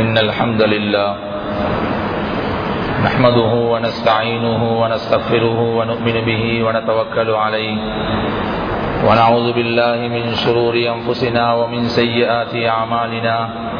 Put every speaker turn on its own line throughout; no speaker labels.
إن الحمد لله نحمده ونستعينه ونستغفره ونؤمن به ونتوكل عليه ونعوذ بالله من شرور أنفسنا ومن سيئات أعمالنا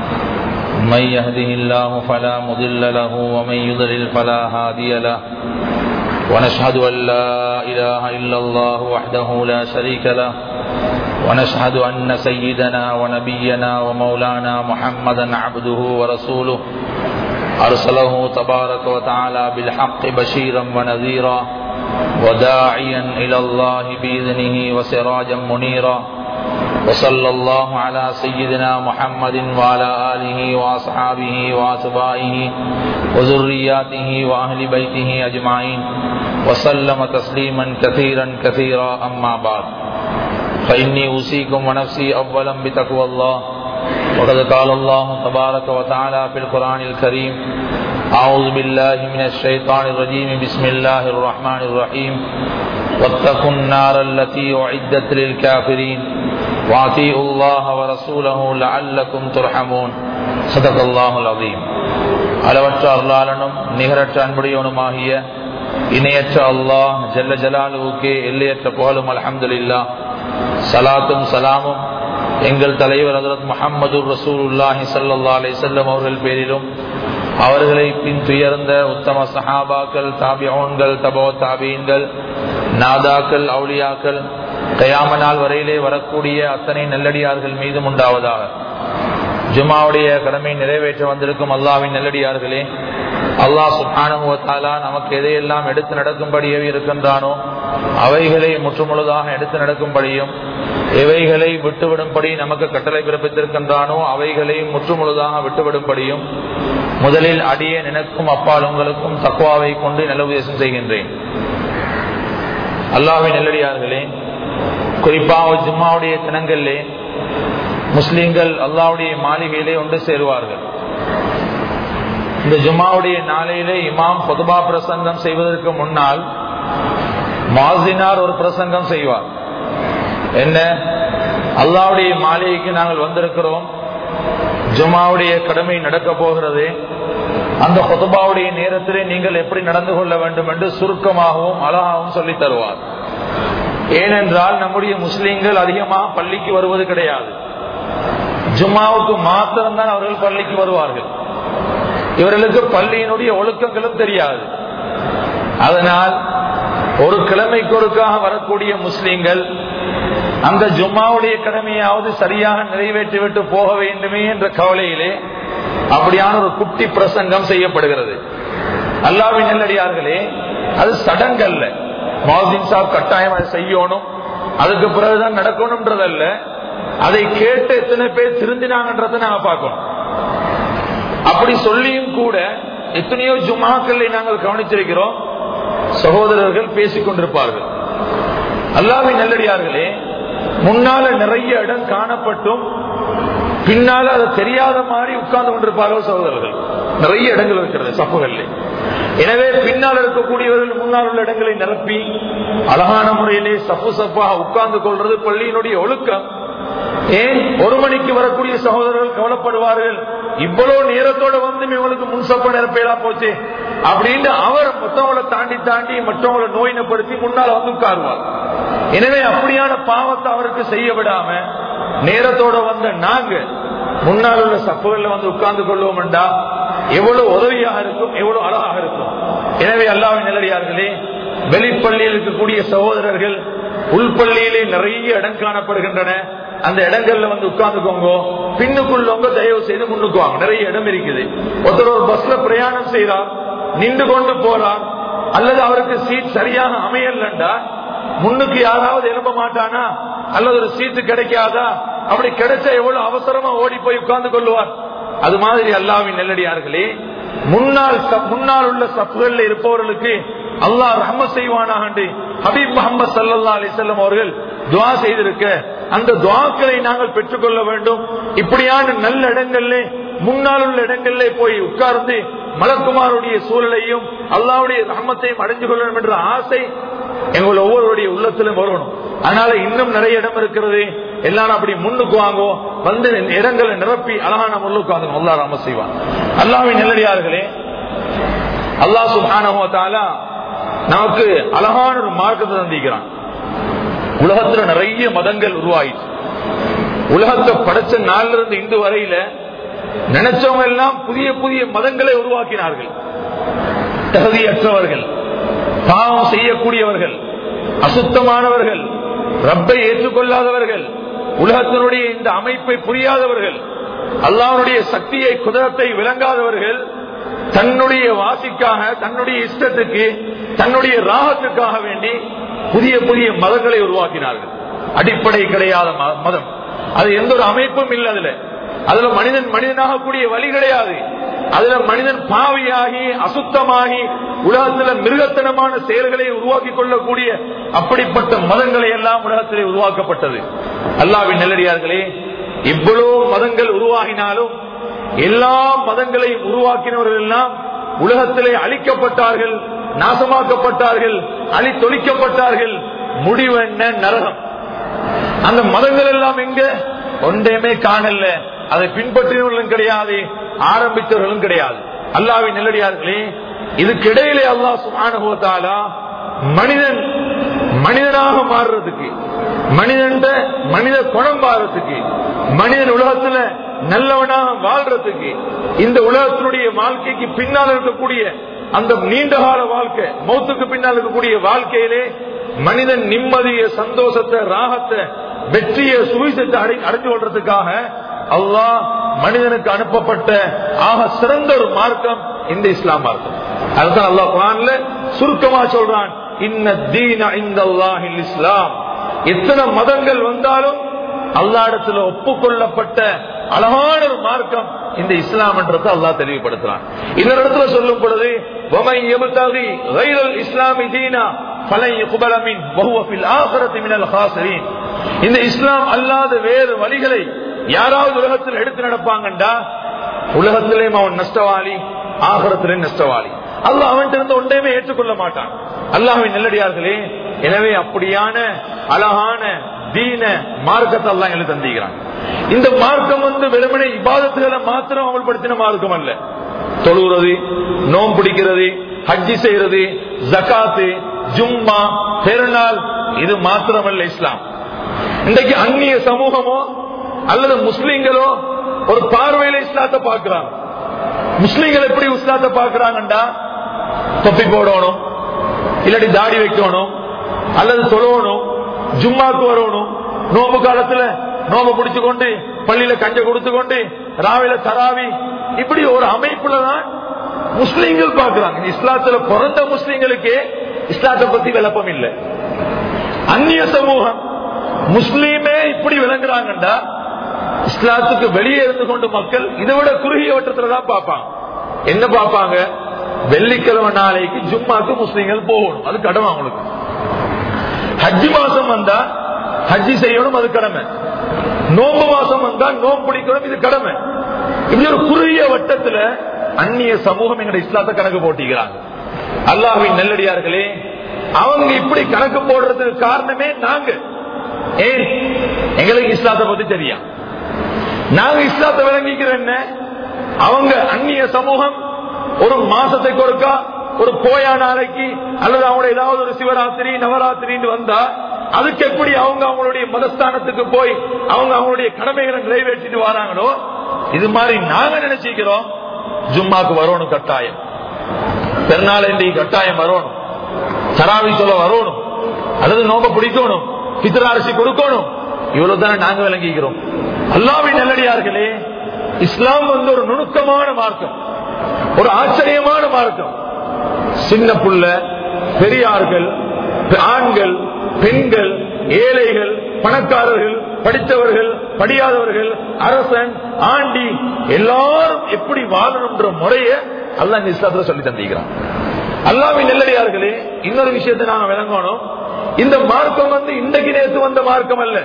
من يهده الله فلا مضل له ومن يضلل فلا هادي له ونشهد أن لا إله إلا الله وحده لا شريك له ونشهد أن سيدنا ونبينا ومولانا محمدا عبده ورسوله أرسله تبارك وتعالى بالحق بشيرا ونذيرا وداعيا إلى الله بإذنه وسراجا منيرا وصلى الله على سيدنا محمد وعلى آله وأصحابه وأتباعه وذرياته وأهل بيته أجمعين وسلم تسليما كثيرا كثيرا أما بعد فإني أوصيكم ونفسي أولا بتقوى الله وقد قال الله تبارك وتعالى في القرآن الكريم أعوذ بالله من الشيطان الرجيم بسم الله الرحمن الرحيم واتقوا النار التي أعدت للكافرين وأطيعوا الله ورسوله لعلكم ترحمون صدق الله العظيم அளவற்ற அருளாளனும் நிகரற்ற அன்புடையவனுமாகிய இணையற்ற அல்லாஹ் ஜல்ல ஜலாலுவுக்கே எல்லையற்ற புகழும் அலமதுல்லா சலாத்தும் சலாமும் எங்கள் தலைவர் ஹசரத் முகமது ரசூலுல்லாஹி சல்லா அலி செல்லம் அவர்கள் பேரிலும் அவர்களை பின் துயர்ந்த உத்தம சஹாபாக்கள் தாபியோன்கள் தபோ தாபீன்கள் நாதாக்கள் அவுளியாக்கள் கயாம நாள் வரையிலே வரக்கூடிய அத்தனை நல்லடியார்கள் மீதும் உண்டாவதாக ஜுமாவுடைய கடமை நிறைவேற்ற வந்திருக்கும் அல்லாவின் நல்லடியார்களே அல்லாஹ் சுபானுவத்தாலா நமக்கு எதையெல்லாம் எடுத்து நடக்கும்படியே இருக்கின்றானோ அவைகளை முற்றுமுழுதாக எடுத்து நடக்கும்படியும் எவைகளை விட்டுவிடும்படி நமக்கு கட்டளை பிறப்பித்திருக்கின்றானோ அவைகளை முற்றுமுழுதாக விட்டுவிடும்படியும் முதலில் அடியே நினைக்கும் அப்பால் உங்களுக்கும் தக்குவாவை கொண்டு நிலவுதேசம் செய்கின்றேன் அல்லாவின் நெல்லடியார்களே குறிப்பாக ஜும்மாவுடைய தினங்களிலே முஸ்லீம்கள் அல்லாவுடைய மாளிகையிலே ஒன்று சேருவார்கள் இந்த ஜும்மாவுடைய நாளையிலே இமாம் பொதுபா பிரசங்கம் செய்வதற்கு முன்னால் மாசினார் ஒரு பிரசங்கம் செய்வார் என்ன அல்லாவுடைய மாளிகைக்கு நாங்கள் வந்திருக்கிறோம் ஜும்மாவுடைய கடமை நடக்க போகிறது அந்த கொத்துபாவுடைய நேரத்திலே நீங்கள் எப்படி நடந்து கொள்ள வேண்டும் என்று சுருக்கமாகவும் அழகாகவும் சொல்லி தருவார் ஏனென்றால் நம்முடைய முஸ்லீம்கள் அதிகமாக பள்ளிக்கு வருவது கிடையாது ஜும்மாவுக்கு மாத்திரம்தான் அவர்கள் பள்ளிக்கு வருவார்கள் இவர்களுக்கு பள்ளியினுடைய ஒழுக்கங்களும் தெரியாது அதனால் ஒரு கிழமைக்கு ஒருக்காக வரக்கூடிய முஸ்லீம்கள் அந்த ஜும்மாவுடைய கடமையாவது சரியாக நிறைவேற்றிவிட்டு போக வேண்டுமே என்ற கவலையிலே அப்படியான ஒரு குட்டி பிரசங்கம் செய்யப்படுகிறது அல்லாவின் நெல்லடியார்களே அது சடங்கல்ல மாசின் சாப் கட்டாயம் அதை செய்யணும் அதுக்கு பிறகுதான் நடக்கணும்ன்றதல்ல அதை கேட்டு எத்தனை பேர் திருந்தினாங்கன்றதை நாங்க பார்க்கணும் அப்படி சொல்லியும் கூட எத்தனையோ ஜுமாக்களை நாங்கள் கவனிச்சிருக்கிறோம் சகோதரர்கள் பேசிக் கொண்டிருப்பார்கள் அல்லாவின் நல்லடியார்களே முன்னால நிறைய இடம் காணப்பட்டும் பின்னால அது தெரியாத மாதிரி உட்கார்ந்து கொண்டிருப்பார்கள் சகோதரர்கள் நிறைய இடங்கள் இருக்கிறது சப்புகள்ல எனவே பின்னால் இருக்கக்கூடியவர்கள் முன்னால் உள்ள இடங்களை நிரப்பி அழகான முறையிலே சப்பு சப்பாக உட்கார்ந்து கொள்றது பள்ளியினுடைய ஒழுக்கம் ஏன் ஒரு மணிக்கு வரக்கூடிய சகோதரர்கள் கவலைப்படுவார்கள் இவ்வளவு நேரத்தோட வந்து இவங்களுக்கு முன்சப்ப நிரப்பேலா போச்சு அப்படின்னு அவர் மற்றவங்களை தாண்டி தாண்டி மற்றவங்களை நோயினப்படுத்தி முன்னால் வந்து உட்காருவார் எனவே அப்படியான பாவத்தை அவருக்கு செய்ய விடாம நேரத்தோட வந்த நாங்க முன்னால் உள்ள சப்புகள்ல வந்து உட்கார்ந்து கொள்வோம் என்றா எவ்வளவு உதவியாக இருக்கும் எவ்வளவு அழகாக இருக்கும் எனவே அல்லாவின் நிலடியார்களே வெளிப்பள்ளியில் இருக்கக்கூடிய சகோதரர்கள் உள்பள்ளியிலே நிறைய இடம் காணப்படுகின்றன அந்த இடங்கள்ல வந்து உட்கார்ந்துக்கோங்க பின்னுக்குள்ளவங்க தயவு செய்து முன்னுக்குவாங்க நிறைய இடம் இருக்குது ஒருத்தர் ஒரு பஸ்ல பிரயாணம் செய்யறார் நின்று கொண்டு போறார் அல்லது அவருக்கு சீட் சரியாக அமையலண்டா முன்னுக்கு யாராவது எழுப்ப மாட்டானா அல்லது ஒரு சீட்டு கிடைக்காதா அப்படி கிடைச்சா எவ்வளவு அவசரமா ஓடி போய் உட்கார்ந்து கொள்வார் அது மாதிரி அல்லாவின் நெல்லடியார்களே முன்னால் முன்னால் உள்ள சப்புகள்ல இருப்பவர்களுக்கு அல்லாஹ் ரஹம செய்வானாக ஹபீப் முகமது சல்லா அலிசல்லம் அவர்கள் துவா செய்திருக்க அந்த துவாக்களை நாங்கள் பெற்றுக்கொள்ள வேண்டும் இப்படியான நல்ல இடங்கள்ல முன்னால் உள்ள இடங்கள்ல போய் உட்கார்ந்து மலக்குமாருடைய சூழலையும் அல்லாவுடைய ரஹமத்தையும் அடைஞ்சு கொள்ளணும் என்ற ஆசை எங்கள் ஒவ்வொருவருடைய உள்ளத்திலும் வரணும் அதனால இன்னும் நிறைய இடம் இருக்கிறது எல்லாரும் அப்படி முன்னுக்கு வாங்கோ வந்து இடங்களை நிரப்பி அழகான முன்னுக்கு வாங்க அல்லா ராம செய்வான் அல்லாவின் நெல்லடியார்களே அல்லாஹ் சுபானஹோ தாலா நமக்கு அழகான ஒரு மார்க்கத்தை தந்திக்கிறான் உலகத்துல நிறைய மதங்கள் உருவாயிடுச்சு உலகத்தை படைச்ச நாள்ல இருந்து இன்று வரையில நினைச்சவங்க எல்லாம் புதிய புதிய மதங்களை உருவாக்கினார்கள் தகுதியற்றவர்கள் பாவம் செய்யக்கூடியவர்கள் அசுத்தமானவர்கள் ரப்பை ஏற்றுக்கொள்ளாதவர்கள் உலகத்தினுடைய இந்த அமைப்பை புரியாதவர்கள் அல்லாவுடைய சக்தியை குதிரத்தை விளங்காதவர்கள் தன்னுடைய வாசிக்காக தன்னுடைய இஷ்டத்துக்கு தன்னுடைய ராகத்துக்காக வேண்டி புதிய புதிய மதங்களை உருவாக்கினார்கள் அடிப்படை கிடையாத மதம் அது எந்த ஒரு அமைப்பும் இல்லை அதுல அதுல மனிதன் மனிதனாக கூடிய வழி கிடையாது அதுல மனிதன் பாவியாகி அசுத்தமாகி உலகத்துல மிருகத்தனமான செயல்களை உருவாக்கி கொள்ளக்கூடிய அப்படிப்பட்ட மதங்களை எல்லாம் உலகத்திலே உருவாக்கப்பட்டது அல்லாவின் நெல்லடியார்களே இவ்வளவு மதங்கள் உருவாகினாலும் எல்லா மதங்களையும் உருவாக்கினவர்கள் எல்லாம் உலகத்திலே அழிக்கப்பட்டார்கள் நாசமாக்கப்பட்டார்கள் அழித்தொழிக்கப்பட்டார்கள் முடிவு என்ன நரகம் அந்த மதங்கள் எல்லாம் எங்க ஒன்றையுமே காணல அதை பின்பற்றினவர்களும் கிடையாது ஆரம்பித்தவர்களும் கிடையாது அல்லாவின் நெல்லடியார்களே இதுக்கு இடையிலே அல்லாஹ் சுமானுபவத்தாலா மனிதன் மனிதனாக மாறுறதுக்கு மனிதன் மனித குணம் மாறுறதுக்கு மனிதன் உலகத்துல நல்லவனாக வாழ்றதுக்கு இந்த உலகத்தினுடைய வாழ்க்கைக்கு பின்னால் இருக்கக்கூடிய அந்த நீண்ட கால வாழ்க்கை மௌத்துக்கு பின்னால் இருக்கக்கூடிய வாழ்க்கையிலே மனிதன் நிம்மதிய சந்தோஷத்தை ராகத்தை வெற்றிய சுவிசத்தை அடைஞ்சு கொள்றதுக்காக அல்லாஹ் மனிதனுக்கு அனுப்பப்பட்ட ஆக சிறந்த ஒரு மார்க்கம் இந்த இஸ்லாம் மார்க்கம் அதுதான் அல்லாஹ் குரான்ல சுருக்கமா சொல்றான் இன்ன தீன இந்த இஸ்லாம் எத்தனை மதங்கள் வந்தாலும் அல்லா இடத்துல ஒப்புக்கொள்ளப்பட்ட அழகான ஒரு மார்க்கம் இந்த இஸ்லாம் என்றதை அல்லாஹ் தெளிவுபடுத்துறான் இன்னொரு இடத்துல சொல்லும் பொழுது இஸ்லாமி தீனா இந்த இஸ்லாம் அல்லாத வேறு வழிகளை யாராவது உலகத்தில் எடுத்து நடப்பாங்கண்டா உலகத்திலேயும் அவன் நஷ்டவாளி ஆகரத்திலே நஷ்டவாளி அல்ல அவன் இருந்து ஒன்றையுமே ஏற்றுக்கொள்ள மாட்டான் அல்லாஹின் நெல்லடியார்களே எனவே அப்படியான அழகான தீன மார்க்கத்தை எல்லாம் எங்களுக்கு தந்திக்கிறான் இந்த மார்க்கம் வந்து வெறுமனை இபாதத்துகளை மாத்திரம் அமல்படுத்தின மார்க்கம் அல்ல தொழுகிறது நோம் பிடிக்கிறது ஹஜ்ஜி செய்யறது ஜக்காத்து ஜும்மா பெருநாள் இது மாத்திரமல்ல இஸ்லாம் இன்றைக்கு அந்நிய சமூகமோ அல்லது முஸ்லீம்களோ ஒரு பார்வையில இஸ்லாத்தை பார்க்கிறாங்க முஸ்லீம்கள் எப்படி இஸ்லாத்தை பார்க்கிறாங்கண்டா தொப்பி போடணும் இல்லாட்டி தாடி வைக்கணும் அல்லது தொழணும் ஜும்மாக்கு வரணும் நோம்பு காலத்துல நோம்பு பிடிச்சு கொண்டு பள்ளியில கஞ்ச கொடுத்து கொண்டு ராவில தராவி இப்படி ஒரு அமைப்புல தான் முஸ்லீம்கள் பார்க்கிறாங்க இஸ்லாத்துல பிறந்த முஸ்லீம்களுக்கே இஸ்லாத்தை பத்தி விளப்பம் இல்லை அந்நிய சமூகம் முஸ்லீமே இப்படி விளங்குறாங்கண்டா இஸ்லாத்துக்கு வெளியே இருந்து கொண்டு மக்கள் இதை விட குறுகிய வட்டத்துல தான் பார்ப்பாங்க என்ன பார்ப்பாங்க வெள்ளிக்கிழமை நாளைக்கு ஜும்மாக்கு முஸ்லீம்கள் போகணும் அது கடமை அவங்களுக்கு ஹஜ்ஜி மாசம் வந்தா ஹஜ்ஜி செய்யணும் அது கடமை நோம்பு மாசம் வந்தா நோம்பு பிடிக்கணும் இது கடமை இப்படி ஒரு குறுகிய வட்டத்துல அந்நிய சமூகம் எங்க இஸ்லாத்தை கணக்கு போட்டிக்கிறாங்க அல்லாஹின் நெல்லடியார்களே அவங்க இப்படி கணக்கு போடுறதுக்கு காரணமே நாங்க ஏன் எங்களுக்கு இஸ்லாத்தை பத்தி தெரியும் நாங்க இஸ்லாத்தை விளங்கிக்கிறோம் என்ன அவங்க அந்நிய சமூகம் ஒரு மாசத்தை கொடுக்கா ஒரு போயா நாளைக்கு அல்லது அவங்க ஏதாவது ஒரு சிவராத்திரி நவராத்திரின்னு வந்தா அதுக்கு எப்படி அவங்க அவங்களுடைய மதஸ்தானத்துக்கு போய் அவங்க அவங்களுடைய கடமைகளை நிறைவேற்றிட்டு வராங்களோ இது மாதிரி நாங்க நினைச்சுக்கிறோம் ஜும்மாக்கு வரணும் கட்டாயம் பெருநாளண்டி கட்டாயம் வரணும் சராவி சொல்ல வரணும் அல்லது நோம்ப பிடிக்கணும் பித்திராரசி கொடுக்கணும் இவ்வளவு தானே நாங்க விளங்கிக்கிறோம் அல்லாவின் நல்லடியார்களே இஸ்லாம் வந்து ஒரு நுணுக்கமான மார்க்கம் ஒரு ஆச்சரியமான மார்க்கம் சின்ன புள்ள பெரியார்கள் ஆண்கள் பெண்கள் ஏழைகள் பணக்காரர்கள் படித்தவர்கள் படியாதவர்கள் அரசன் ஆண்டி எல்லாரும் எப்படி வாழணும்ன்ற முறைய அல்லா இந்த இஸ்லாத்துல சொல்லி தந்திக்கிறான் அல்லாவின் நெல்லடியார்களே இன்னொரு விஷயத்தை நாங்க விளங்கணும் இந்த மார்க்கம் வந்து இன்றைக்கு நேற்று வந்த மார்க்கம் அல்ல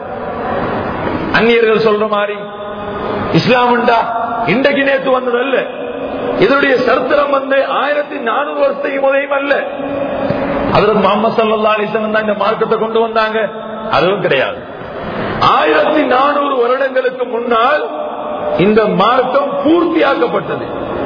அந்நியர்கள் சொல்ற மாதிரி இஸ்லாம்டா இன்றைக்கு நேற்று வந்தது அல்ல இதனுடைய சரித்திரம் வந்து ஆயிரத்தி நானூறு வருஷத்துக்கு உதயம் அல்ல அதற்கு முகமது சல்லா அலிசன் தான் இந்த மார்க்கத்தை கொண்டு வந்தாங்க அதுவும் கிடையாது
ஆயிரத்தி நானூறு வருடங்களுக்கு முன்னால் இந்த மார்க்கம் பூர்த்தியாக்கப்பட்டது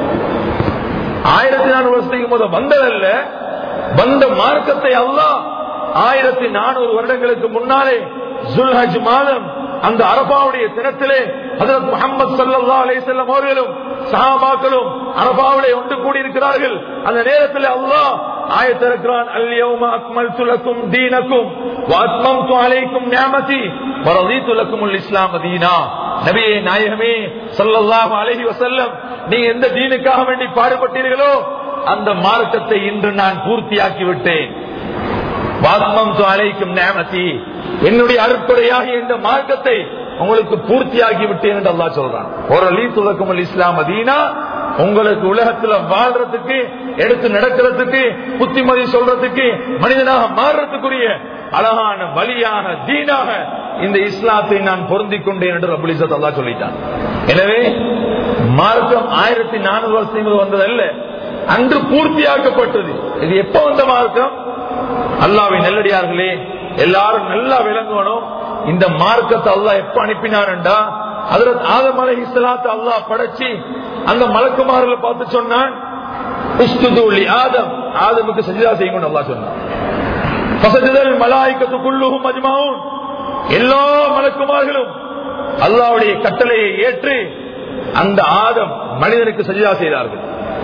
ஆயிரத்தி நானூறு வருஷத்துக்கு முதல் வந்ததல்ல வந்த மார்க்கத்தை அல்லாஹ் ஆயிரத்தி நானூறு வருடங்களுக்கு முன்னாலே ஜுல்ஹஜ் மாதம் அந்த அரபாவுடைய தினத்திலே ஹதரத் முகமது சல்லா அலிசல்லம் அவர்களும் சஹாபாக்களும் அரபாவிலே ஒன்று கூடியிருக்கிறார்கள் அந்த நேரத்தில் அல்லாஹ் ஆயத்திருக்கிறான் அல்யௌம அக்மல்து லக்கும் தீனக்கும் வஅத்மம்து அலைக்கும் நிஅமதி வரதீது லக்குமுல் இஸ்லாம் தீனா நபியே நாயகமே ஸல்லல்லாஹு அலைஹி வஸல்லம் நீங்க எந்த தீனுக்காக வேண்டி பாடுபட்டீர்களோ அந்த மார்க்கத்தை இன்று நான் பூர்த்தியாக்கி விட்டேன் வாத்மம் அழைக்கும் நேமதி என்னுடைய அருட்படையாகி இந்த மார்க்கத்தை உங்களுக்கு பூர்த்தியாகி விட்டேன் என்று அல்லா சொல்றான் ஒரு அலி துலக்கும் இஸ்லாம் அதீனா உங்களுக்கு உலகத்துல வாழ்றதுக்கு எடுத்து நடக்கிறதுக்கு புத்திமதி சொல்றதுக்கு மனிதனாக மாறுறதுக்குரிய அழகான வழியான தீனாக இந்த இஸ்லாத்தை நான் பொருந்திக் கொண்டேன் என்று ரபுலிசத் அல்லா சொல்லிட்டான் எனவே மார்க்கம் ஆயிரத்தி நானூறு வருஷங்கள் வந்ததல்ல அன்று பூர்த்தியாக்கப்பட்டது இது எப்ப வந்த மார்க்கம் அல்லாவின் நெல்லடியார்களே எல்லாரும் நல்லா விளங்கணும் இந்த மார்க்கத்தை அல்லாஹ் எப்ப அனுப்பினான்டா அதுல ஆதம் அலை இஸ்லாத்தை அல்லாஹ் படைச்சு அந்த மலக்குமார்களை பார்த்து சொன்னான் உஸ்துதுல்லி ஆதம் ஆதமுக்கு சஜிதா செய்யணும் அல்லாஹ் சொன்னான் பசஜதல் மலாய்க்கத்துக்குள்ளுகும் அஜ்மாவும் எல்லா மலக்குமார்களும் அல்லாவுடைய கட்டளையை ஏற்று அந்த ஆதம் மனிதனுக்கு சஜிதா செய்தார்கள்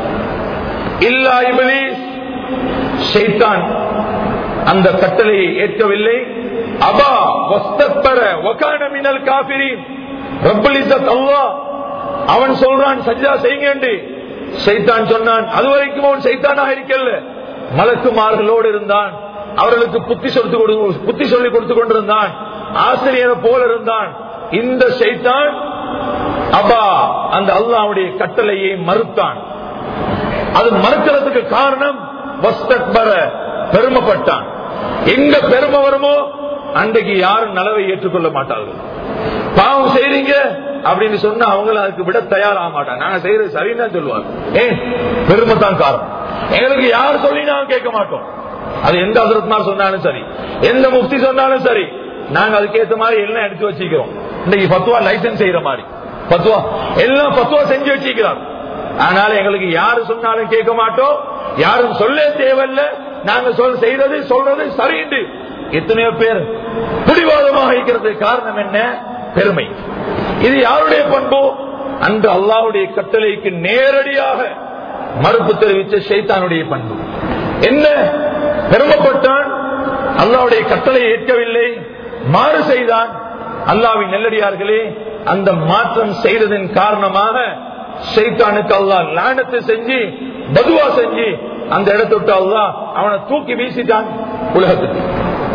இல்லா இபிலிஸ் ஷைத்தான் அந்த கட்டளையை ஏற்கவில்லை அபா வஸ்தப்பர ஒகான மினல் காபிரின் ரப்பல் இஸ்ஸத் அல்லாஹ் அவன் சொல்றான் சஜ்ஜா செய்யுங்க சைத்தான் சொன்னான் அது வரைக்கும் அவன் சைத்தானாக இருக்கல மலக்குமார்களோடு இருந்தான் அவர்களுக்கு புத்தி சொல்லி கொடு- புத்தி சொல்லி கொடுத்து கொண்டிருந்தான் ஆசிரியரை போல இருந்தான் இந்த சைத்தான் அபா அந்த அல்லாவுடைய கட்டளையை மறுத்தான் அது மறுக்கிறதுக்கு காரணம் வஸ்தக்பர பெருமைப்பட்டான் எங்க பெருமை வருமோ அன்றைக்கு யாரும் நலவை ஏற்றுக்கொள்ள மாட்டார்கள் பாவம் செய்றீங்க அப்படின்னு சொன்னா அவங்கள அதுக்கு விட தயாராக மாட்டாங்க நாங்க செய்யறது சரின்னு தான் சொல்லுவாங்க ஏன் பெருமை தான் காரணம் எங்களுக்கு யார் சொல்லி நாங்க கேட்க மாட்டோம் அது எந்த அசரத்மார் சொன்னாலும் சரி எந்த முஃப்தி சொன்னாலும் சரி நாங்க அதுக்கேற்ற மாதிரி எல்லாம் எடுத்து வச்சுக்கிறோம் இன்னைக்கு பத்துவா லைசன்ஸ் செய்யற மாதிரி பத்துவா எல்லாம் பத்துவா செஞ்சு வச்சுக்கிறார் அதனால எங்களுக்கு யாரு சொன்னாலும் கேட்க மாட்டோம் யாரும் சொல்ல தேவையில்ல நாங்க சொல் செய்யறது சொல்றது சரிண்டு எத்தனையோ பேர் பிடிவாதமாக இருக்கிறதுக்கு காரணம் என்ன பெருமை இது யாருடைய பண்பு அன்று அல்லாவுடைய கட்டளைக்கு நேரடியாக மறுப்பு தெரிவித்த ஷைத்தானுடைய பண்பு என்ன பெருமைப்பட்டான் அல்லாவுடைய கட்டளை ஏற்கவில்லை மாறு செய்தான் அல்லாவின் நெல்லடியார்களே அந்த மாற்றம் செய்ததன் காரணமாக ஷைத்தானுக்கு அல்லாஹ் லானத்தை செஞ்சு பதுவா செஞ்சு அந்த இடத்தை விட்டு அல்லாஹ் அவனை தூக்கி வீசிட்டான் உலகத்துக்கு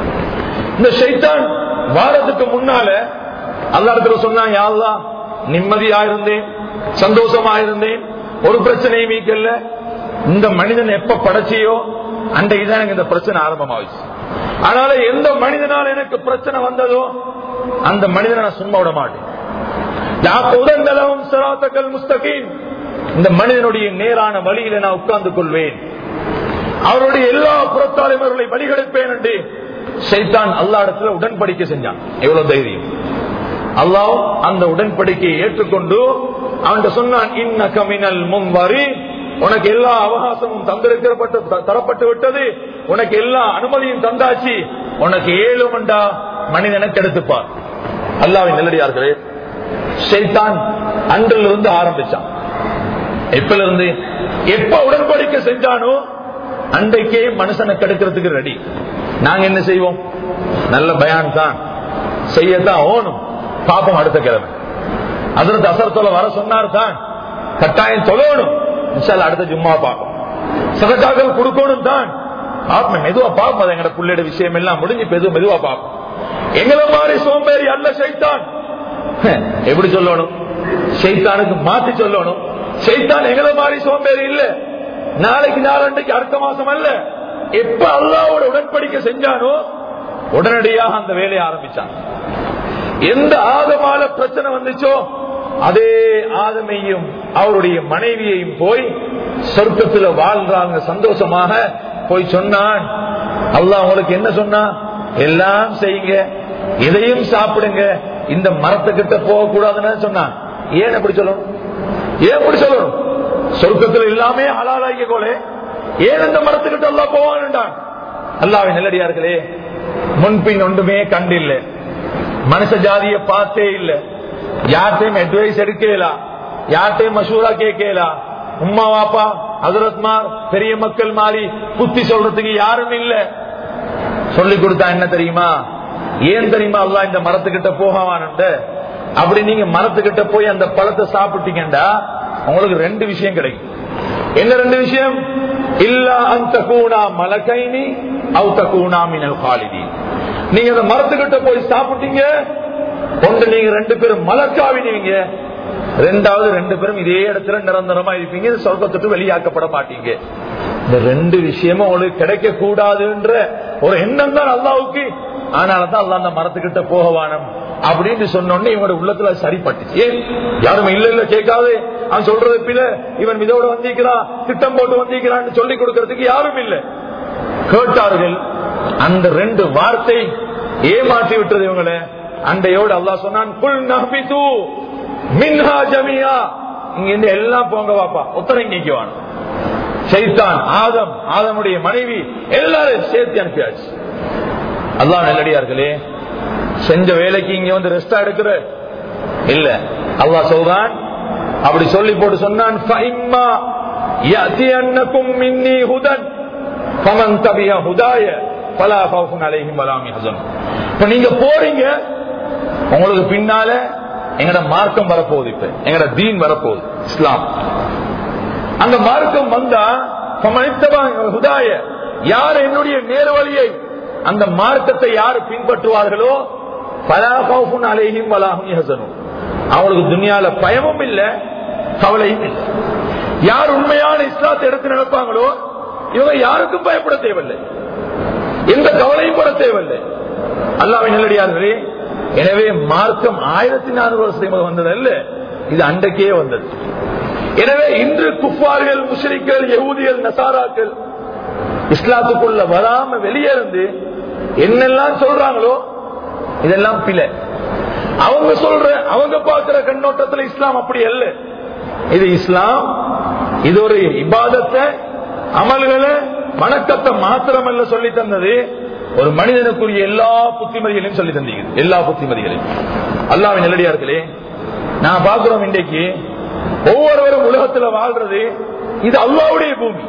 இந்த ஷைத்தான் வாரத்துக்கு முன்னால அல்லாடத்துல சொன்னான் யா அல்லாஹ் நிம்மதியா இருந்தேன் சந்தோஷமா இருந்தேன் ஒரு பிரச்சனையும் மீக்கல்ல இந்த மனிதன் எப்ப படைச்சியோ அன்றைக்கு தான் எனக்கு இந்த பிரச்சனை ஆரம்பமாச்சு அதனால எந்த மனிதனால் எனக்கு பிரச்சனை வந்ததோ அந்த மனிதனை நான் சும்மா விட மாட்டேன் யாக்குதந்தலவும் சிராத்தக்கல் முஸ்தகீம். இந்த மனிதனுடைய நேரான வழியில நான் உட்கார்ந்து கொள்வேன் அவருடைய எல்லா புறத்தாலைவர்களை வழிகெடுப்பேன் என்று சைத்தான் அல்லா இடத்துல உடன்படிக்கை செஞ்சான் எவ்வளவு தைரியம் அல்லாஹ் அந்த உடன்படிக்கையை ஏற்றுக்கொண்டு அவன் சொன்னான் இன்ன கமினல் முன்வரி உனக்கு எல்லா அவகாசமும் தந்திருக்கப்பட்டு த- தரப்பட்டு விட்டது உனக்கு எல்லா அனுமதியும் தந்தாச்சு உனக்கு ஏழு மண்டா மனிதனை கெடுத்துப்பார் அல்லாவின் நல்லடியார்களே ஷைத்தான் அன்றிலிருந்து ஆரம்பிச்சான் எப்பல இருந்து எப்ப உடன்படிக்கை செஞ்சானோ அன்றைக்கே மனுஷனை கெடுக்கிறதுக்கு ரெடி நாங்க என்ன செய்வோம் நல்ல பயான் தான் செய்யத்தான் ஓணும் பாப்போம் அடுத்த கிழமை அதற்கு அசர் தொலை வர சொன்னார் தான் கட்டாயம் தொழணும் இன்ஷால்ல அடுத்த ஜும்மா பார்ப்போம் சதக்காக்கள் கொடுக்கணும் தான் ஆத்ம மெதுவா பார்ப்போம் அது எங்கட புள்ளையோட விஷயம் எல்லாம் முடிஞ்சு மெதுவா மெதுவா பார்ப்போம் எங்களை மாதிரி சோம்பேறி அல்ல சைத்தான் எப்படி சொல்லணும் சைத்தானுக்கு மாத்தி சொல்லணும் சைத்தான் எங்களை மாதிரி சோம்பேறி இல்ல நாளைக்கு நாளன்றைக்கு அடுத்த மாசம் அல்ல எப்ப அல்லாவோட உடன்படிக்கை செஞ்சானோ உடனடியாக அந்த வேலையை ஆரம்பிச்சான் எந்த ஆதமால பிரச்சனை வந்துச்சோ அதே ஆதமையும் அவருடைய மனைவியையும் போய் சொர்க்கத்துல வாழ்றாங்க சந்தோஷமாக போய் சொன்னான் அல்லாஹ் உங்களுக்கு என்ன சொன்னா எல்லாம் செய்யுங்க எதையும் சாப்பிடுங்க இந்த மரத்துக்கிட்ட போக கூடாதுன்னு சொன்னான் ஏன் அப்படி சொல்லணும் ஏன் அப்படி சொல்லணும் சொர்க்கத்தில் எல்லாமே ஹலாலாகிய கோலே ஏன் இந்த மரத்துக்கிட்ட எல்லாம் போவான்டான் அல்லாவை நெல்லடியார்களே முன்பின் ஒன்றுமே கண்டில்ல மனுஷ ஜாதிய பார்த்தே இல்ல யார்ட்டையும் அட்வைஸ் எடுக்கலாம் யார்ட்டையும் மசூரா கேட்கலாம் உம்மா வாப்பா ஹசரத்மார் பெரிய மக்கள் மாறி புத்தி சொல்றதுக்கு யாரும் இல்ல சொல்லி கொடுத்தா என்ன தெரியுமா ஏன் தெரியுமா அல்லா இந்த மரத்துக்கிட்ட போகவான்ட்டு அப்படி நீங்க மரத்துக்கிட்ட போய் அந்த பழத்தை சாப்பிட்டீங்கடா உங்களுக்கு ரெண்டு விஷயம் கிடைக்கும் என்ன ரெண்டு விஷயம் இல்ல அந்த கூணா மலக்கைனி அவுத்த கூணா மினல் காலிதி நீங்க அந்த மரத்துக்கிட்ட போய் சாப்பிட்டீங்க ஒன்று நீங்க ரெண்டு பேரும் மலக்காவினீங்க ரெண்டாவது ரெண்டு பேரும் இதே இடத்துல நிரந்தரமா இருப்பீங்க சொர்க்கத்துட்டு வெளியாக்கப்பட மாட்டீங்க இந்த ரெண்டு விஷயமும் உங்களுக்கு கிடைக்க கூடாதுன்ற ஒரு எண்ணம் தான் அல்லாவுக்கு ஆனாலதான் அல்லா அந்த மரத்துக்கிட்ட போகவானம் அப்படின்னு சொன்னோடனே இவனோட உள்ளத்துல சரிப்பட்டுச்சு ஏன் யாருமே இல்ல இல்ல கேட்காது அவன் சொல்றது பில இவன் இதோட வந்திருக்கிறான் திட்டம் போட்டு வந்திருக்கிறான்னு சொல்லி கொடுக்கறதுக்கு யாரும் இல்லை கேட்டார்கள் அந்த ரெண்டு வார்த்தை ஏமாற்றி விட்டது இவங்களை அண்டையோடு அல்லாஹ் சொன்னான் புல் நபிது மின்ஹா ஜமியா இங்க இருந்து எல்லாம் போங்க வாப்பா உத்தரங்க நிக்குவான் சைத்தான் ஆதம் ஆதமுடைய மனைவி எல்லாரும் சேர்த்து அனுப்பியாச்சு அல்லாஹ் நல்லடியார்களே செஞ்ச வேலைக்கு இங்க வந்து ரெஸ்டா எடுக்கிற இல்ல அல்லாஹ் சொல்றான் அப்படி சொல்லி போட்டு சொன்னான் ஃபைம்மா யஅதியன்னகும் மின்னி ஹுதன் ஃபமன் தபிய ஹுதாய ஃபலா ஃபௌஃபுன் அலைஹிம் வலா ஹும் யஹ்சனுன் இப்ப நீங்க போறீங்க உங்களுக்கு பின்னால எங்கட மார்க்கம் வரப்போகுது இப்ப எங்கட தீன் வரப்போகுது இஸ்லாம் அந்த மார்க்கம் வந்தா ஃபமனித்தபா ஹுதாய யார் என்னுடைய நேர்வழியை அந்த மார்க்கத்தை யார் பின்பற்றுவார்களோ ஃபலா ஃபௌஃபுன் அலைஹிம் வலா ஹும் யஹ்சனுன் அவங்களுக்கு துனியால பயமும் இல்ல கவலையும் இல்லை யார் உண்மையான இஸ்லாத்தை எடுத்து நடப்பாங்களோ இவங்க யாருக்கும் பயப்பட தேவையில்லை எந்த கவலையும் பட தேவையில்லை அல்லாவின் நல்லடியார்களே எனவே மார்க்கம் ஆயிரத்தி நானூறு வருஷம் வந்தது அல்ல இது அன்றைக்கே வந்தது எனவே இன்று குஃபார்கள் முஸ்லிம்கள் யகுதிகள் நசாராக்கள் இஸ்லாத்துக்குள்ள வராம வெளியே இருந்து என்னெல்லாம் சொல்றாங்களோ இதெல்லாம் பிழை அவங்க சொல்ற அவங்க பார்க்கிற கண்ணோட்டத்துல இஸ்லாம் அப்படி அல்ல இது இஸ்லாம் இது ஒரு இபாதத்தை அமல்களை வணக்கத்தை மாத்திரமல்ல சொல்லி தந்தது ஒரு மனிதனுக்குரிய எல்லா புத்திமதிகளையும் சொல்லி தந்தீங்க எல்லா புத்திமதிகளையும் அல்லாவின் நிலடியார்களே நான் பார்க்கிறோம் இன்றைக்கு ஒவ்வொருவரும் உலகத்துல வாழ்றது இது அல்லாவுடைய பூமி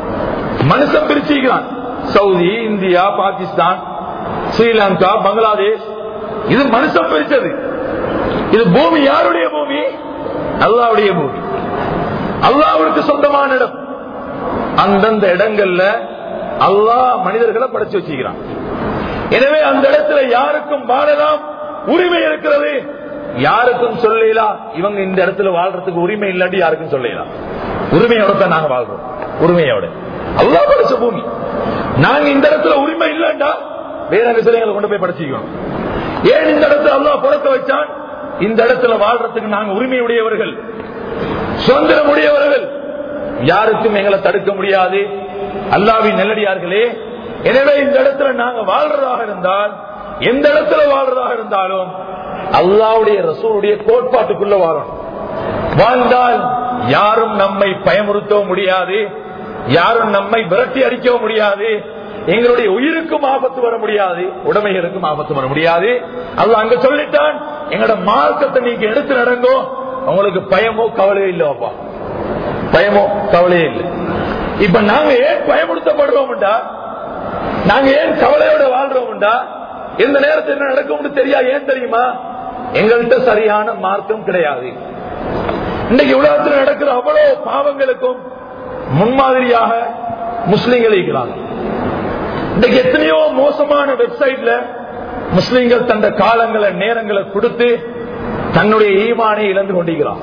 மனுஷன் பிரிச்சுக்கிறான் சவுதி இந்தியா பாகிஸ்தான் ஸ்ரீலங்கா பங்களாதேஷ் இது மனுஷன் பிரிச்சது இது பூமி யாருடைய பூமி அல்லாவுடைய பூமி அல்லாவுக்கு சொந்தமான இடம் அந்தந்த இடங்கள்ல அல்லாஹ் மனிதர்களை படைச்சு வச்சுக்கிறான் எனவே அந்த இடத்துல யாருக்கும் வாழலாம் உரிமை இருக்கிறது யாருக்கும் சொல்லலாம் இவங்க இந்த இடத்துல வாழ்றதுக்கு உரிமை இல்லாட்டி யாருக்கும் சொல்லலாம் உரிமையோட தான் நாங்க வாழ்றோம் உரிமையோட அல்லா படைச்ச பூமி நாங்க இந்த இடத்துல உரிமை இல்லைண்டா வேற விஷயங்களை கொண்டு போய் படைச்சிக்கணும் ஏன் இந்த இடத்துல அல்லா புறத்த வச்சான் இந்த இடத்துல வாழ்றதுக்கு நாங்க உரிமை உடையவர்கள் சுதந்திரம் உடையவர்கள் யாருக்கும் எங்களை தடுக்க முடியாது அல்லாவின் நெல்லடியார்களே எனவே இந்த இடத்துல நாங்க வாழ்றதாக இருந்தால் எந்த இடத்துல வாழ்றதாக இருந்தாலும் அல்லாவுடைய ரசூலுடைய கோட்பாட்டுக்குள்ள வாழணும் வாழ்ந்தால் யாரும் நம்மை பயமுறுத்தவும் முடியாது யாரும் நம்மை விரட்டி அடிக்கவும் முடியாது எங்களுடைய உயிருக்கும் ஆபத்து வர முடியாது உடமைகளுக்கும் ஆபத்து வர முடியாது அல்ல அங்க சொல்லிட்டான் எங்களோட மார்க்கத்தை நீங்க எடுத்து நடங்கோ உங்களுக்கு பயமோ கவலையோ இல்லப்பா பயமோ கவலையே இல்லை இப்ப நாங்க ஏன் பயமுடுத்தப்படுறோம்டா நாங்க ஏன் கவலையோட வாழ்றோம்டா எந்த நேரத்தில் என்ன நடக்கும்னு தெரியாது ஏன் தெரியுமா எங்கள்கிட்ட சரியான மார்க்கம் கிடையாது இன்னைக்கு உலகத்தில் நடக்கிற அவ்வளவு பாவங்களுக்கும் முன்மாதிரியாக முஸ்லீம்கள் இருக்கிறாங்க இன்னைக்கு எத்தனையோ மோசமான வெப்சைட்ல முஸ்லீம்கள் தந்த காலங்களை நேரங்களை கொடுத்து தன்னுடைய ஈமானை இழந்து கொண்டிருக்கிறான்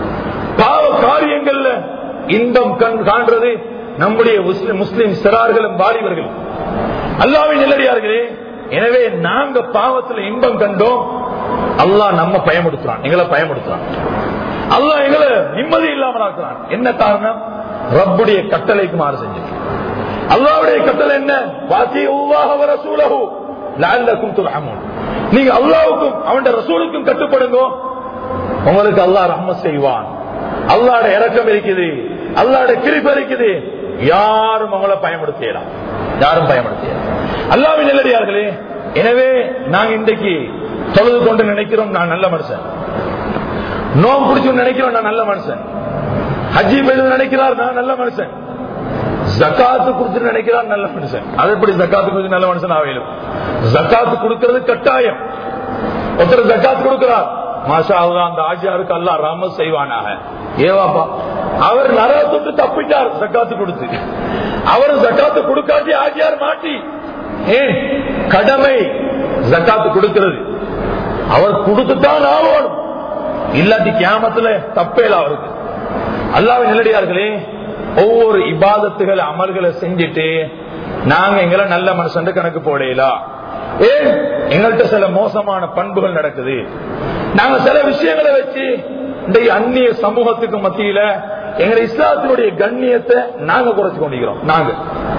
பாவ காரியங்கள்ல இன்பம் கண் காண்றது நம்முடைய முஸ்லிம் சிறார்களும் வாலிபர்களும் அல்லாவின் நிலடியார்களே எனவே நாங்க பாவத்துல இன்பம் கண்டோம் அல்லாஹ் நம்ம பயமுடுத்துறான் எங்களை பயமுடுத்துறான் அல்லாஹ் எங்களை நிம்மதி இல்லாமல் ஆக்குறான் என்ன காரணம் ரப்புடைய கட்டளைக்கு மாறு செஞ்சு அல்லாவுடைய கட்டளை என்ன வாசி உவாக வர சூழகு லால்லக்கும் துரகமும் நீங்க அல்லாவுக்கும் அவன் ரசூலுக்கும் கட்டுப்படுங்க உங்களுக்கு அல்லாஹ் ரஹ்மத் செய்வான் அல்லாட இறக்கம் இருக்குது அல்லாட கிருபை இருக்குது யாரும் அவங்கள பயன்படுத்தலாம் யாரும் பயன்படுத்தலாம் அல்லாவின் நிலடியார்களே எனவே நாங்க இன்றைக்கு தொழுது கொண்டு நினைக்கிறோம் நான் நல்ல மனுஷன் நோம் பிடிச்சு நினைக்கிறோம் நான் நல்ல மனுஷன் ஹஜ்ஜி பெய்து நினைக்கிறார் நான் நல்ல மனுஷன் ஜக்காத்து கொடுத்து நினைக்கிறார் நல்ல மனுஷன் அது எப்படி ஜக்காத்து கொடுத்து நல்ல மனுஷன் ஆவையிலும் ஜக்காத்து கொடுக்கிறது கட்டாயம் ஒருத்தர் ஜக்காத்து கொடுக்கிறார் மாஷா அல்லாஹ் அந்த ஆஜியாருக்கு அல்லா ராம செய்வானாக ஏவாப்பா அவர் நரகத்துக்கு தப்பிட்டார் ஜக்காத்து கொடுத்து அவர் ஜக்காத்து கொடுக்காட்டி ஆஜியார் மாட்டி ஏன் கடமை ஜக்காத்து கொடுக்கிறது அவர் கொடுத்துத்தான் ஆகணும் இல்லாட்டி கியாமத்துல தப்பேல அவருக்கு அல்லாவின் நிலடியார்களே ஒவ்வொரு இபாதத்துகள் அமல்களை செஞ்சுட்டு நாங்க எங்களை நல்ல மனுஷன் கணக்கு போடலாம் ஏன் எங்கள்கிட்ட சில மோசமான பண்புகள் நடக்குது நாங்க சில விஷயங்களை வச்சு இந்த அந்நிய சமூகத்துக்கு மத்தியில எங்க இஸ்லாத்தினுடைய கண்ணியத்தை நாங்க குறைச்சு கொண்டிருக்கிறோம் நாங்க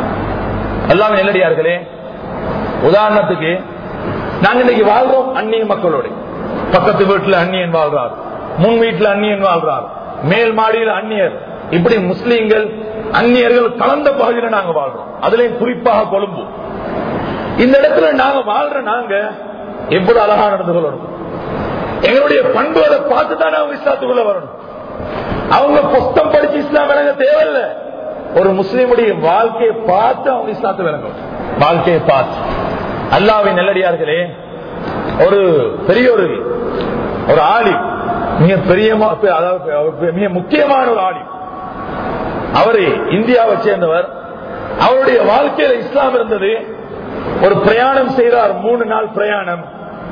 எல்லாம் நெல்லடியார்களே உதாரணத்துக்கு நாங்க இன்னைக்கு வாழ்றோம் அந்நிய மக்களோட பக்கத்து வீட்டுல அந்நியன் வாழ்றார் முன் வீட்டுல அந்நியன் வாழ்றார் மேல் மாடியில் அந்நியர் இப்படி முஸ்லீம்கள் அந்நியர்கள் கலந்த பகுதியில நாங்க வாழ்றோம் அதுலயும் குறிப்பாக கொழும்பு இந்த இடத்துல நாங்க வாழ்ற நாங்க எவ்வளவு அழகா நடந்து கொள்ளணும் எங்களுடைய பண்புகளை பார்த்து தானே அவங்க இஸ்லாத்துக்குள்ள வரணும் அவங்க புஸ்தம் படிச்சு இஸ்லாம் விளங்க தேவையில்லை ஒரு முஸ்லீமுடைய வாழ்க்கையை பார்த்து அவங்க இஸ்லாத்து விளங்கும் வாழ்க்கையை பார்த்து அல்லாவின் நெல்லடியார்களே ஒரு பெரிய ஒரு ஒரு ஆளி மிக பெரிய அதாவது மிக முக்கியமான ஒரு ஆளி அவரு இந்தியாவை சேர்ந்தவர் அவருடைய வாழ்க்கையில இஸ்லாம் இருந்தது ஒரு பிரயாணம் செய்தார் மூணு நாள் பிரயாணம்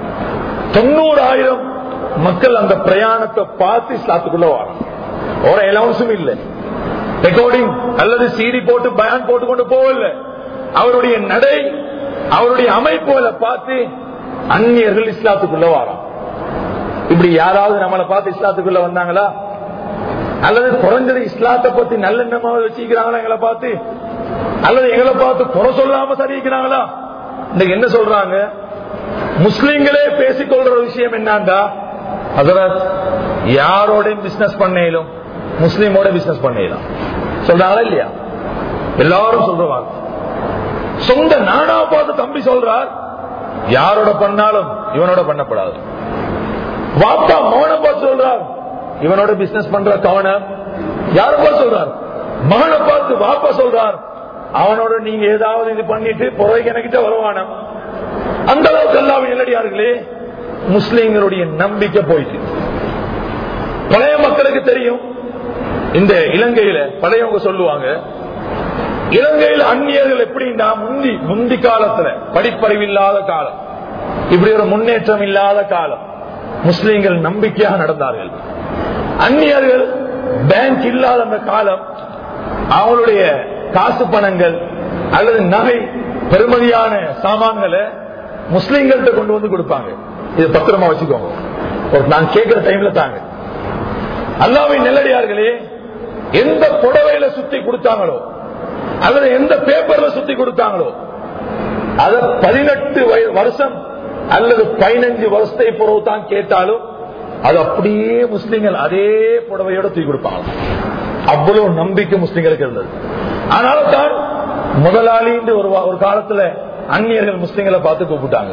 தொண்ணூறாயிரம் மக்கள் அந்த பிரயாணத்தை பார்த்து இஸ்லாத்துக்குள்ள வரும் ஒரு அலவன்ஸும் இல்லை ரெக்கார்டிங் அல்லது சீடி போட்டு பயான் போட்டு கொண்டு போகல அவருடைய நடை அவருடைய அமைப்புகளை பார்த்து அந்நியர்கள் இஸ்லாத்துக்குள்ள வரோம் இப்படி யாராவது நம்மளை பார்த்து இஸ்லாத்துக்குள்ள வந்தாங்களா அல்லது குறைஞ்சது இஸ்லாத்தை பத்தி நல்லெண்ணமா வச்சுக்கிறாங்களா எங்களை பார்த்து அல்லது எங்களை பார்த்து குறை சொல்லாம சரிக்கிறாங்களா இன்னைக்கு என்ன சொல்றாங்க முஸ்லிம்களே பேசிக்கொள்ற விஷயம் என்னண்டா அதனால் யாரோடையும் பிசினஸ் பண்ணலும் முஸ்லீமோட பிசினஸ் பண்ணலாம் சொல்றாங்களா இல்லையா எல்லாரும் சொல்றாங்க சொந்த நாடா பார்த்து தம்பி சொல்றார் யாரோட பண்ணாலும் இவனோட பண்ணப்படாது வாப்பா மௌன பார்த்து சொல்றார் இவனோட பிசினஸ் பண்ற கவனம் யார பார்த்து சொல்றார் மகனை பார்த்து வாப்பா சொல்றார் அவனோட நீங்க ஏதாவது இது பண்ணிட்டு புறவைக்கு எனக்கிட்ட வருவானம் அந்த அளவுக்கு எல்லாம் இல்லடியார்களே முஸ்லீம்களுடைய நம்பிக்கை போயிட்டு பழைய மக்களுக்கு தெரியும் இந்த இலங்கையில பழையவங்க சொல்லுவாங்க இலங்கையில் அந்நியர்கள் எப்படின்னா முந்தி முந்தி காலத்துல படிப்பறிவு இல்லாத காலம் இப்படி ஒரு முன்னேற்றம் இல்லாத காலம் முஸ்லீம்கள் நம்பிக்கையாக நடந்தார்கள் அந்நியர்கள் பேங்க் இல்லாத அந்த காலம் அவங்களுடைய காசு பணங்கள் அல்லது நகை பெருமதியான சாமான்களை முஸ்லீம்கள்ட்ட கொண்டு வந்து கொடுப்பாங்க இது பத்திரமா வச்சுக்கோங்க ஒரு நான் கேட்கிற டைம்ல தாங்க அல்லாவின் நெல்லடியார்களே எந்த புடவையில சுத்தி கொடுத்தாங்களோ அல்லது எந்த பேப்பர்ல சுத்தி கொடுத்தாங்களோ அத பதினெட்டு வருஷம் அல்லது பதினஞ்சு வருஷத்தை பிறகு தான் கேட்டாலும் அது அப்படியே முஸ்லிம்கள் அதே புடவையோட தூக்கி கொடுப்பாங்க அவ்வளவு நம்பிக்கை முஸ்லிம்களுக்கு இருந்தது ஆனால தான் முதலாளி ஒரு ஒரு காலத்துல அந்நியர்கள் முஸ்லிம்களை பார்த்து கூப்பிட்டாங்க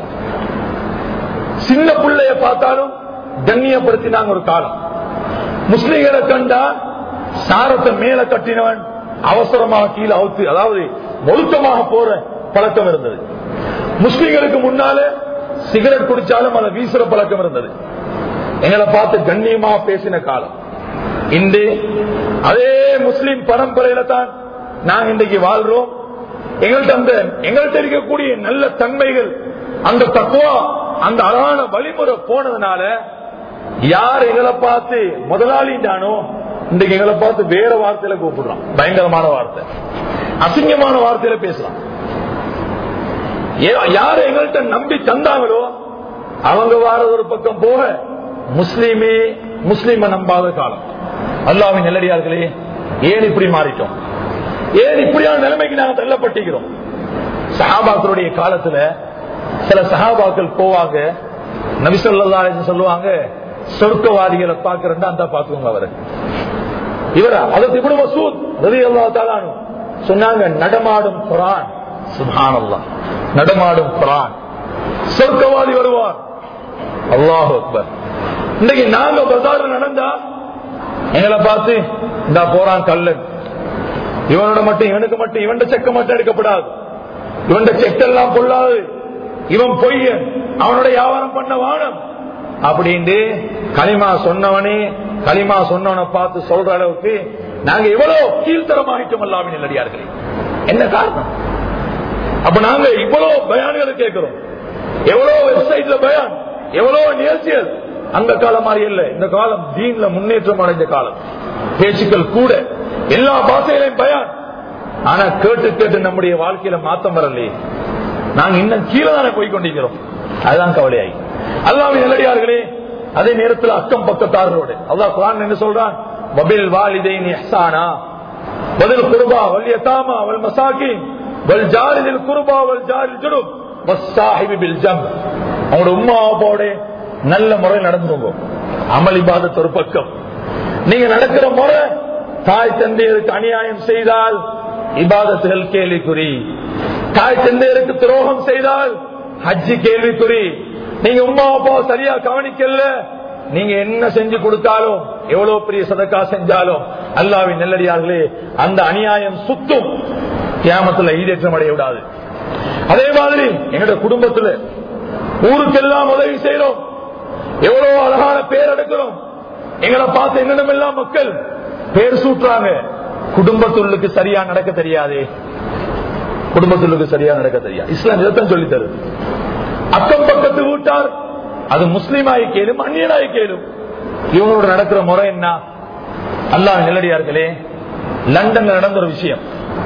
சின்ன பிள்ளைய பார்த்தாலும் கண்ணியப்படுத்தினாங்க ஒரு காலம் முஸ்லிம்களை கண்டா சாரத்தை மேல கட்டினவன் அவசரமாக கீழே அவுத்து அதாவது ஒழுக்கமாக போற பழக்கம் இருந்தது முஸ்லிம்களுக்கு முன்னால சிகரெட் குடிச்சாலும் அதை வீசுற பழக்கம் இருந்தது எங்களை பார்த்து கண்ணியமா பேசின காலம் இன்று அதே முஸ்லிம் பரம்பரையில தான் நாங்க இன்றைக்கு வாழ்றோம் எங்கள்கிட்ட அந்த எங்கள்கிட்ட இருக்கக்கூடிய நல்ல தன்மைகள் அந்த தக்குவா அந்த அழகான வழிமுறை போனதுனால யார் எங்களை பார்த்து முதலாளிட்டானோ இன்றைக்கு எங்களை பார்த்து வேற வார்த்தையில கூப்பிடுறான் பயங்கரமான வார்த்தை அசிங்கமான வார்த்தையில பேசலாம் யார் எங்கள்கிட்ட நம்பி தந்தாங்களோ அவங்க வாரது ஒரு பக்கம் போக முஸ்லீமே முஸ்லீம நம்பாத காலம் அல்லாவின் நெல்லடியார்களே ஏன் இப்படி மாறிட்டோம் ஏன் இப்படியான நிலைமைக்கு நாங்கள் தள்ளப்பட்டிருக்கிறோம் சஹாபாக்களுடைய காலத்துல சில சஹாபாக்கள் போவாங்க நபிசல்லா சொல்லுவாங்க சொர்க்கவாதிகளை பாக்குறா அந்த பாத்துக்கோங்க அவரை இவர அதற்கு இப்படி மசூத் ரவி அல்லா தாலானு சொன்னாங்க நடமாடும் குரான் சுபானல்லா நடமாடும் குரான் சொர்க்கவாதி வருவார் அல்லாஹ் அக்பர் இன்னைக்கு நாங்க பசார் நடந்தா எங்களை பார்த்து இந்த போறான் கல்லன் இவனோட மட்டும் இவனுக்கு மட்டும் இவன் செக்க மட்டும் எடுக்கப்படாது இவன் செக்கெல்லாம் பொல்லாது இவன் பொய்ய அவனோட வியாபாரம் பண்ண வானம் அப்படின்ட்டு களிமா சொன்னவனே களிமா சொன்னவனை பார்த்து சொல்ற அளவுக்கு நாங்க எவ்வளவு கீழ்த்தரமாயிட்டோம் அல்லாவின் நல்லடியார்களே என்ன காரணம் அப்ப நாங்க இவ்வளவு பயான்களை கேட்கிறோம் எவ்வளவு வெப்சைட்ல பயான் எவ்வளவு நிகழ்ச்சிகள் அந்த காலம் மாதிரி இல்ல இந்த காலம் தீன்ல முன்னேற்றம் அடைந்த காலம் பேச்சுக்கள் கூட எல்லா பாஷைகளையும் பயான் ஆனா கேட்டு கேட்டு நம்முடைய வாழ்க்கையில மாத்தம் வரலையே நாங்க இன்னும் கீழே தானே போய் கொண்டிருக்கிறோம் அதுதான் கவலையாகி அல்லாவின் நல்லடியார்களே அதே நேரத்தில் அக்கம் பக்கத்தாரோடு அல்லாஹ் குரான் என்ன சொல்றான் மபில் வாலிதைன் இஹ்சானா பதில் குருபா வல் யதாமா வல் மசாகின் வல் ஜாரிதில் குருபா வல் ஜாரில் ஜுனுப் வஸ்ஸாஹிபி பில் ஜம் அவங்களோட உம்மா அப்பாவோட நல்ல முறையில் நடந்துருங்க அமல் இபாதத் ஒரு பக்கம் நீங்க நடக்கிற முறை தாய் தந்தையருக்கு அநியாயம் செய்தால் இபாதத்துகள் கேள்விக்குறி தாய் தந்தையருக்கு துரோகம் செய்தால் ஹஜ்ஜி கேள்விக்குறி நீங்க உமா அப்பா சரியா கவனிக்கல நீங்க என்ன செஞ்சு கொடுத்தாலும் எவ்வளவு பெரிய சதக்கா செஞ்சாலும் அல்லாவின் நெல்லடியார்களே அந்த அநியாயம் சுத்தும் கியாமத்துல ஈடேற்றம் அடைய விடாது அதே மாதிரி எங்களோட குடும்பத்துல ஊருக்கெல்லாம் உதவி செய்யறோம் எவ்வளவு அழகான பேர் எடுக்கிறோம் எங்களை பார்த்து என்னென்னமெல்லாம் மக்கள் பேர் சூட்டுறாங்க குடும்பத்துள்ளுக்கு சரியா நடக்க தெரியாதே குடும்பத்துள்ளுக்கு சரியா நடக்க தெரியாது இஸ்லாம் இதைத்தான் சொல்லி தருது அக்கம் பக்கத்து வீட்டார் அது முஸ்லீமாய் கேளும் அந்நியனாய் கேளும் இவங்களோட நடக்கிற முறை என்ன அல்லாஹ் நிலடியார்களே லண்டன்ல நடந்த ஒரு விஷயம்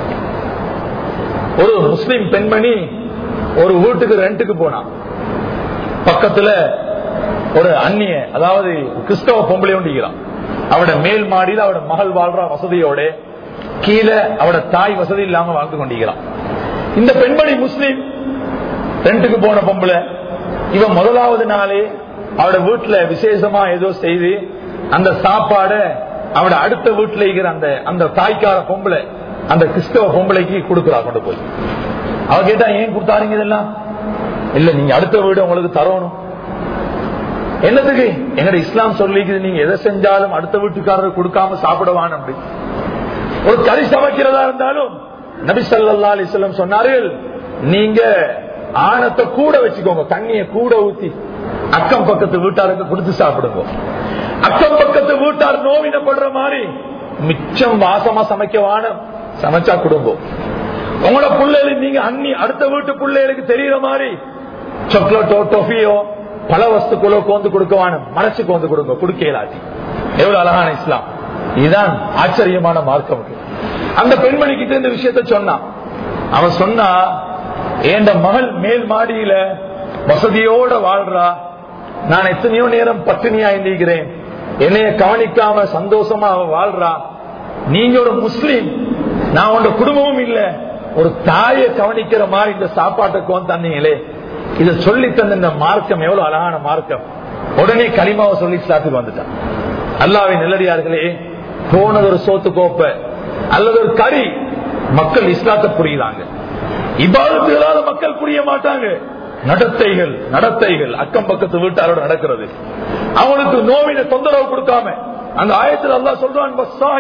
ஒரு முஸ்லிம் பெண்மணி ஒரு வீட்டுக்கு ரெண்டுக்கு போனா பக்கத்துல ஒரு அந்நிய அதாவது கிறிஸ்தவ பொம்பளை ஒண்டிக்கிறான் அவட மேல் மாடியில் அவட மகள் வாழ்ற வசதியோட கீழே அவட தாய் வசதி இல்லாம வாழ்ந்து கொண்டிருக்கிறான் இந்த பெண்மணி முஸ்லீம் ரெண்டுக்கு போன பொம்பளை இவன் முதலாவது நாளே அவட வீட்டுல விசேஷமா ஏதோ செய்து அந்த சாப்பாட அவட அடுத்த வீட்டுல இருக்கிற அந்த அந்த தாய்க்கார பொம்பளை அந்த கிறிஸ்தவ பொம்பளைக்கு கொடுக்குறா கொண்டு போய் அவ கேட்டா ஏன் கொடுத்தாருங்க இதெல்லாம் இல்ல நீங்க அடுத்த வீடு உங்களுக்கு தரணும் என்னதுக்கு எங்கட இஸ்லாம் சொல்லிக்குது நீங்க எதை செஞ்சாலும் அடுத்த வீட்டுக்காரர் கொடுக்காம சாப்பிடவான் அப்படி ஒரு கறி சமைக்கிறதா இருந்தாலும் நபி சல்லா அலிஸ்லம் சொன்னார்கள் நீங்க ஆணத்தை கூட வச்சுக்கோங்க தண்ணிய கூட ஊத்தி அக்கம் பக்கத்து வீட்டாருக்கு கொடுத்து சாப்பிடுங்க அக்கம் பக்கத்து வீட்டார் நோவினப்படுற மாதிரி மிச்சம் வாசமா சமைக்க வானம் சமைச்சா குடும்பம் உங்களோட பிள்ளைகளுக்கு நீங்க அண்ணி அடுத்த வீட்டு பிள்ளைகளுக்கு தெரியற மாதிரி சாக்லேட்டோ டொஃபியோ பல வஸ்துக்களோ கோந்து கொடுக்க வானம் மனசு கோந்து கொடுங்க கொடுக்க இயலாது எவ்வளவு அழகான இஸ்லாம் இதுதான் ஆச்சரியமான மார்க்கம் அந்த பெண்மணி கிட்ட இந்த விஷயத்த சொன்னான் அவன் சொன்னா என் மகள் மேல் மாடியில வசதியோட வாழ்றா நான் எத்தனையோ நேரம் பட்டினியா இருந்திருக்கிறேன் என்னைய கவனிக்காம சந்தோஷமா அவ வாழ்றா நீங்க ஒரு முஸ்லீம் நான் உங்க குடும்பமும் இல்ல ஒரு தாயை கவனிக்கிற மாதிரி இந்த சாப்பாட்டுக்கு வந்து தந்தீங்களே இத சொல்லி தந்த இந்த மார்க்கம் எவ்வளவு அழகான மார்க்கம் உடனே களிமாவை சொல்லி இஸ்லாத்துக்கு வந்துட்டான் அல்லாவின் நிலடியார்களே போனது ஒரு சோத்து கோப்ப அல்லது ஒரு கறி மக்கள் இஸ்லாத்தை புரியுறாங்க இவ்வாறு மக்கள் புரிய மாட்டாங்க நடத்தைகள் நடத்தைகள் அக்கம் பக்கத்து வீட்டாரோட நடக்கிறது அவனுக்கு நோவின தொந்தரவு கொடுக்காம அந்த ஆயத்தில் அல்லா சொல்றான்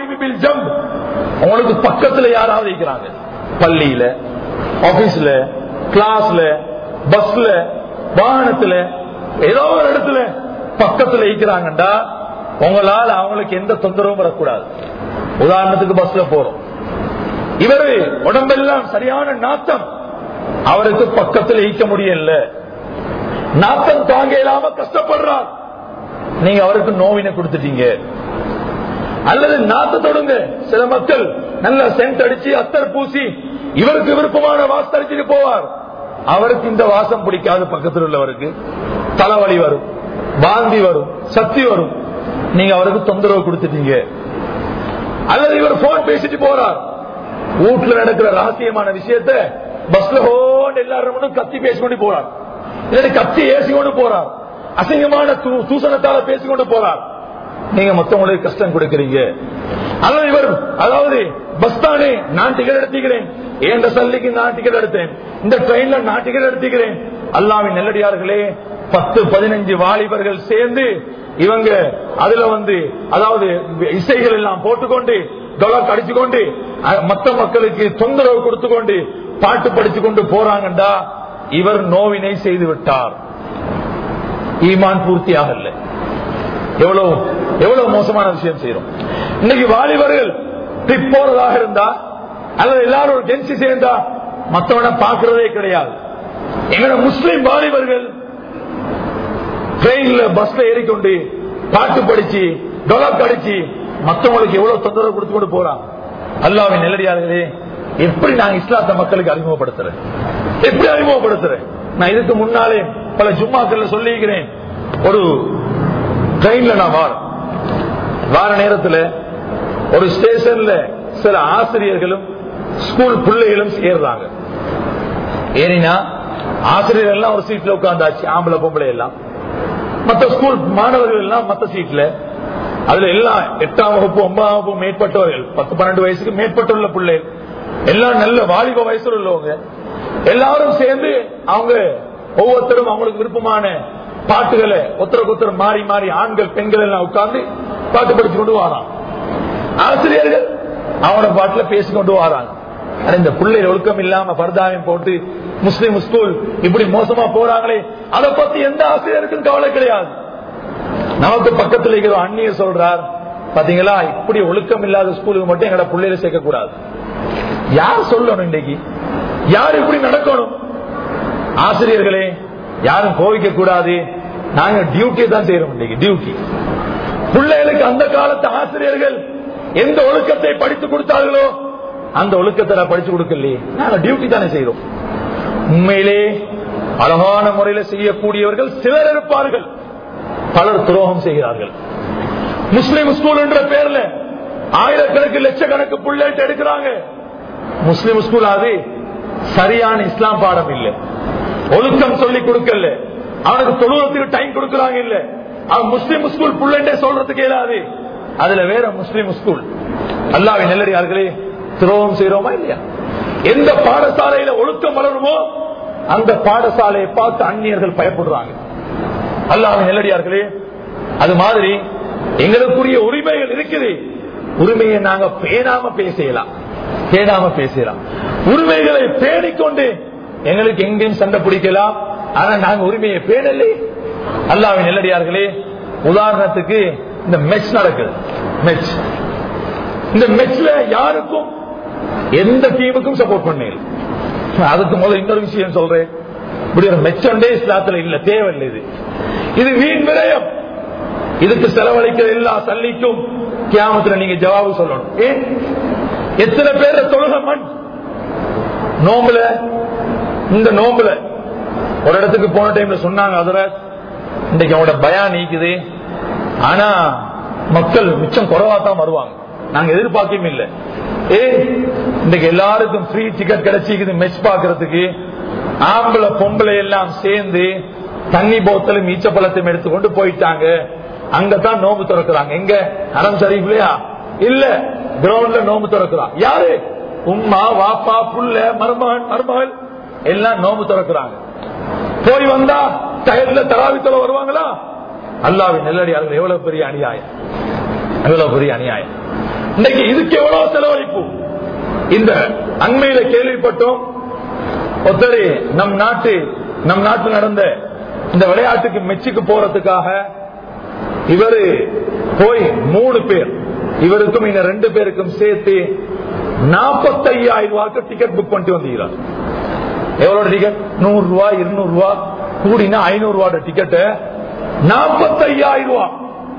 அவனுக்கு பக்கத்துல யாராவது இருக்கிறாங்க பள்ளியில ஆபீஸ்ல கிளாஸ்ல பஸ்ல வாகனத்துல ஏதோ ஒரு இடத்துல பக்கத்துல இருக்கிறாங்கடா உங்களால் அவங்களுக்கு எந்த தொந்தரவும் வரக்கூடாது உதாரணத்துக்கு பஸ்ல போறோம் இவரு உடம்பெல்லாம் சரியான நாத்தம் அவருக்கு பக்கத்தில் ஈக்க முடியல நாத்தம் தாங்க இல்லாம கஷ்டப்படுறார் நீங்க அவருக்கு நோவினை கொடுத்துட்டீங்க அல்லது நாத்த தொடுங்க சில மக்கள் நல்ல சென்ட் அடிச்சு அத்தர் பூசி இவருக்கு விருப்பமான வாசம் அடிச்சுட்டு போவார் அவருக்கு இந்த வாசம் பிடிக்காது பக்கத்தில் உள்ளவருக்கு தலைவலி வரும் வாந்தி வரும் சக்தி வரும் நீங்க அவருக்கு தொந்தரவு கொடுத்துட்டீங்க அல்லது இவர் போன் பேசிட்டு போறார் வீட்டுல நடக்கிற ரகசியமான விஷயத்த பஸ்ல ஹோன் எல்லாரும் கத்தி பேசிக்கொண்டு போறார் இல்லாட்டி கத்தி ஏசி கொண்டு போறார் அசிங்கமான தூ- தூசணத்தால பேசிக்கொண்டு போறார் நீங்க மத்தவங்களுக்கு கஷ்டம் கொடுக்கறீங்க அல்லது இவர் அதாவது பஸ் தானே நான் டிக்கெட் எடுத்துக்கிறேன் என்ற சல்லிக்கு நான் டிக்கெட் எடுத்தேன் இந்த ட்ரெயின்ல நான் டிக்கெட் எடுத்துக்கிறேன் அல்லாவின் நெல்லடியார்களே பத்து பதினஞ்சு வாலிபர்கள் சேர்ந்து இவங்க அதுல வந்து அதாவது இசைகள் எல்லாம் போட்டுக்கொண்டு டொலர் அடிச்சு கொண்டு அஹ், மத்த மக்களுக்கு தொந்தரவு கொடுத்து கொண்டு பாட்டு படிச்சு கொண்டு போறாங்கண்டா இவர் நோவினை செய்து விட்டார் ஈமான் பூர்த்தியாகல எவ்வளவு எவ்வளவு மோசமான விஷயம் செய்யறோம் இன்னைக்கு வாலிபர்கள் ட்ரிப் போறதாக இருந்தா அல்லது எல்லாரும் ஒரு ஜென்சி சேர்ந்தா மத்தவனை பார்க்கிறதே கிடையாது எங்களோட முஸ்லிம் வாலிபர்கள் ட்ரெயின்ல பஸ்ல ஏறிக்கொண்டு பாட்டு படிச்சு டொலப் அடிச்சு மத்தவங்களுக்கு எவ்வளவு தொந்தரவு கொடுத்து கொண்டு போறாங்க அல்லாவின் நெல்லடியார்களே எப்படி நான் இஸ்லாத்த மக்களுக்கு அறிமுகப்படுத்துறேன் எப்படி அறிமுகப்படுத்துறேன் நான் இதுக்கு முன்னாலே பல ஜும்மாக்கள்ல சொல்லிக்கிறேன் ஒரு ட்ரெயின்ல நான் வாரேன் வார நேரத்துல ஒரு ஸ்டேஷன்ல சில ஆசிரியர்களும் ஸ்கூல் பிள்ளைகளும் ஏறுறாங்க ஏறினா ஆசிரியர்கள் எல்லாம் ஒரு சீட்ல உட்கார்ந்தாச்சு ஆம்பளை பொம்பளை எல்லாம் மத்த ஸ்கூல் மாணவர்கள் எல்லாம் மத்த சீட்ல அதுல எல்லாம் எட்டாம் வகுப்பு ஒன்பதாம் வகுப்பு மேற்பட்டவர்கள் பத்து பன்னெண்டு வயசுக்கு மேற்பட்டுள்ள பிள்ளைகள் எல்லாம் நல்ல வாலிப வயசுல உள்ளவங்க எல்லாரும் சேர்ந்து அவங்க ஒவ்வொருத்தரும் அவங்களுக்கு விருப்பமான பாட்டுகளை ஒருத்தருக்கு ஒருத்தர் மாறி மாறி ஆண்கள் பெண்கள் எல்லாம் உட்கார்ந்து பாட்டு படிச்சு கொண்டு வரான் ஆசிரியர்கள் அவனோட பாட்டுல பேசிக்கொண்டு வராங்க ஆனா இந்த பிள்ளை ஒழுக்கம் இல்லாம பரதாயம் போட்டு முஸ்லிம் ஸ்கூல் இப்படி மோசமா போறாங்களே அதை பத்தி எந்த ஆசிரியருக்கும் கவலை கிடையாது நமக்கு பக்கத்துல இருக்கிற அந்நிய சொல்றார் பாத்தீங்களா இப்படி ஒழுக்கம் இல்லாத ஸ்கூலுக்கு மட்டும் எங்கட பிள்ளைகளை சேர்க்க கூடாது யார் சொல்லணும் இன்னைக்கு யார் இப்படி நடக்கணும் ஆசிரியர்களே யாரும் கோவிக்க கூடாது நாங்க டியூட்டி தான் செய்யறோம் இன்னைக்கு டியூட்டி பிள்ளைகளுக்கு அந்த காலத்து ஆசிரியர்கள் எந்த ஒழுக்கத்தை படித்து கொடுத்தார்களோ அந்த ஒழுக்கத்தை நான் படிச்சு கொடுக்கலையே நாங்க டியூட்டி தானே செய்யறோம் உண்மையிலே அழகான முறையில செய்யக்கூடியவர்கள் சிலர் இருப்பார்கள் பலர் துரோகம் செய்கிறார்கள் முஸ்லிம் ஸ்கூல் என்ற பேர்ல ஆயிரக்கணக்கு லட்சக்கணக்கு புள்ளேட்டு எடுக்கிறாங்க முஸ்லிம் ஸ்கூல் அது சரியான இஸ்லாம் பாடம் இல்ல ஒழுக்கம் சொல்லி கொடுக்கல அவனுக்கு தொழுவத்துக்கு டைம் கொடுக்கறாங்க இல்ல அவன் முஸ்லிம் ஸ்கூல் புள்ளண்டே சொல்றதுக்கு இயலாது அதுல வேற முஸ்லிம் ஸ்கூல் அல்லாவின் நெல்லடியார்களே துரோகம் செய்யறோமா இல்லையா எந்த பாடசாலையில ஒழுக்கம் வளருமோ அந்த பாடசாலையை பார்த்து அந்நியர்கள் பயப்படுறாங்க அல்லாவின் நெல்லடியார்களே அது மாதிரி எங்களுக்குரிய உரிமைகள் இருக்குது உரிமையை நாங்க பேணாம பேசலாம் பேணாம பேசலாம் உரிமைகளை பேணிக்கொண்டு எங்களுக்கு எங்கேயும் சண்டை பிடிக்கலாம் ஆனா நாங்க உரிமையை பேணலை அல்லாவின் நெல்லடியார்களே உதாரணத்துக்கு இந்த மெச் நடக்குது மெச் இந்த மெச்ல யாருக்கும் எந்த டீமுக்கும் சப்போர்ட் பண்ணல அதுக்கு முதல்ல இன்னொரு விஷயம் சொல்றேன் இப்படி ஒரு மெச்சண்டே இஸ்லாத்துல இல்ல தேவையில்லை இது இது வீண் விரயம் இதுக்கு செலவழிக்கிற எல்லா சல்லிக்கும் கியாமத்துல நீங்க ஜவாபு சொல்லணும் ஏன் எத்தனை பேர் தொழுக மண் நோம்புல இந்த நோம்புல ஒரு இடத்துக்கு போன டைம்ல சொன்னாங்க அதுல இன்னைக்கு அவனோட பயம் நீக்குது ஆனா மக்கள் மிச்சம் குறைவா தான் வருவாங்க நாங்க எதிர்பார்க்கவும் இல்லை ஏ இன்னைக்கு எல்லாருக்கும் ஃப்ரீ டிக்கெட் கிடைச்சிக்குது மெச் பாக்குறதுக்கு ஆம்பளை பொம்பளை எல்லாம் சேர்ந்து தண்ணி போத்தலும் ஈச்சப்பழத்தையும் எடுத்துக்கொண்டு போயிட்டாங்க அங்கதான் நோம்பு திறக்கிறாங்க எங்க அறம் சரியில்லையா இல்ல கிரவுண்ட்ல நோம்பு திறக்கிறான் யாரு உம்மா வாப்பா புள்ள மருமகன் மருமகள் எல்லாம் நோம்பு திறக்கிறாங்க போய் வந்தா டயர்ல தராவித்தல வருவாங்களா அல்லாவின் நெல்லடியார்கள் எவ்வளவு பெரிய அநியாயம் எவ்வளவு பெரிய அநியாயம் இன்னைக்கு இதுக்கு எவ்வளவு செலவழிப்பு இந்த அண்மையில கேள்விப்பட்டோம் ஒருத்தர் நம் நாட்டு நம் நாட்டில் நடந்த இந்த விளையாட்டுக்கு மெச்சுக்கு போறதுக்காக இவரு போய் மூணு பேர் இவருக்கும் இந்த ரெண்டு பேருக்கும் சேர்த்து நாற்பத்தையாயிரம் ரூபாய்க்கு டிக்கெட் புக் பண்ணிட்டு வந்தீங்களா எவ்வளவு டிக்கெட் நூறு ரூபாய் இருநூறு ரூபாய் கூடினா ஐநூறு ரூபாய் டிக்கெட்டு நாற்பத்தையாயிரம் ரூபாய்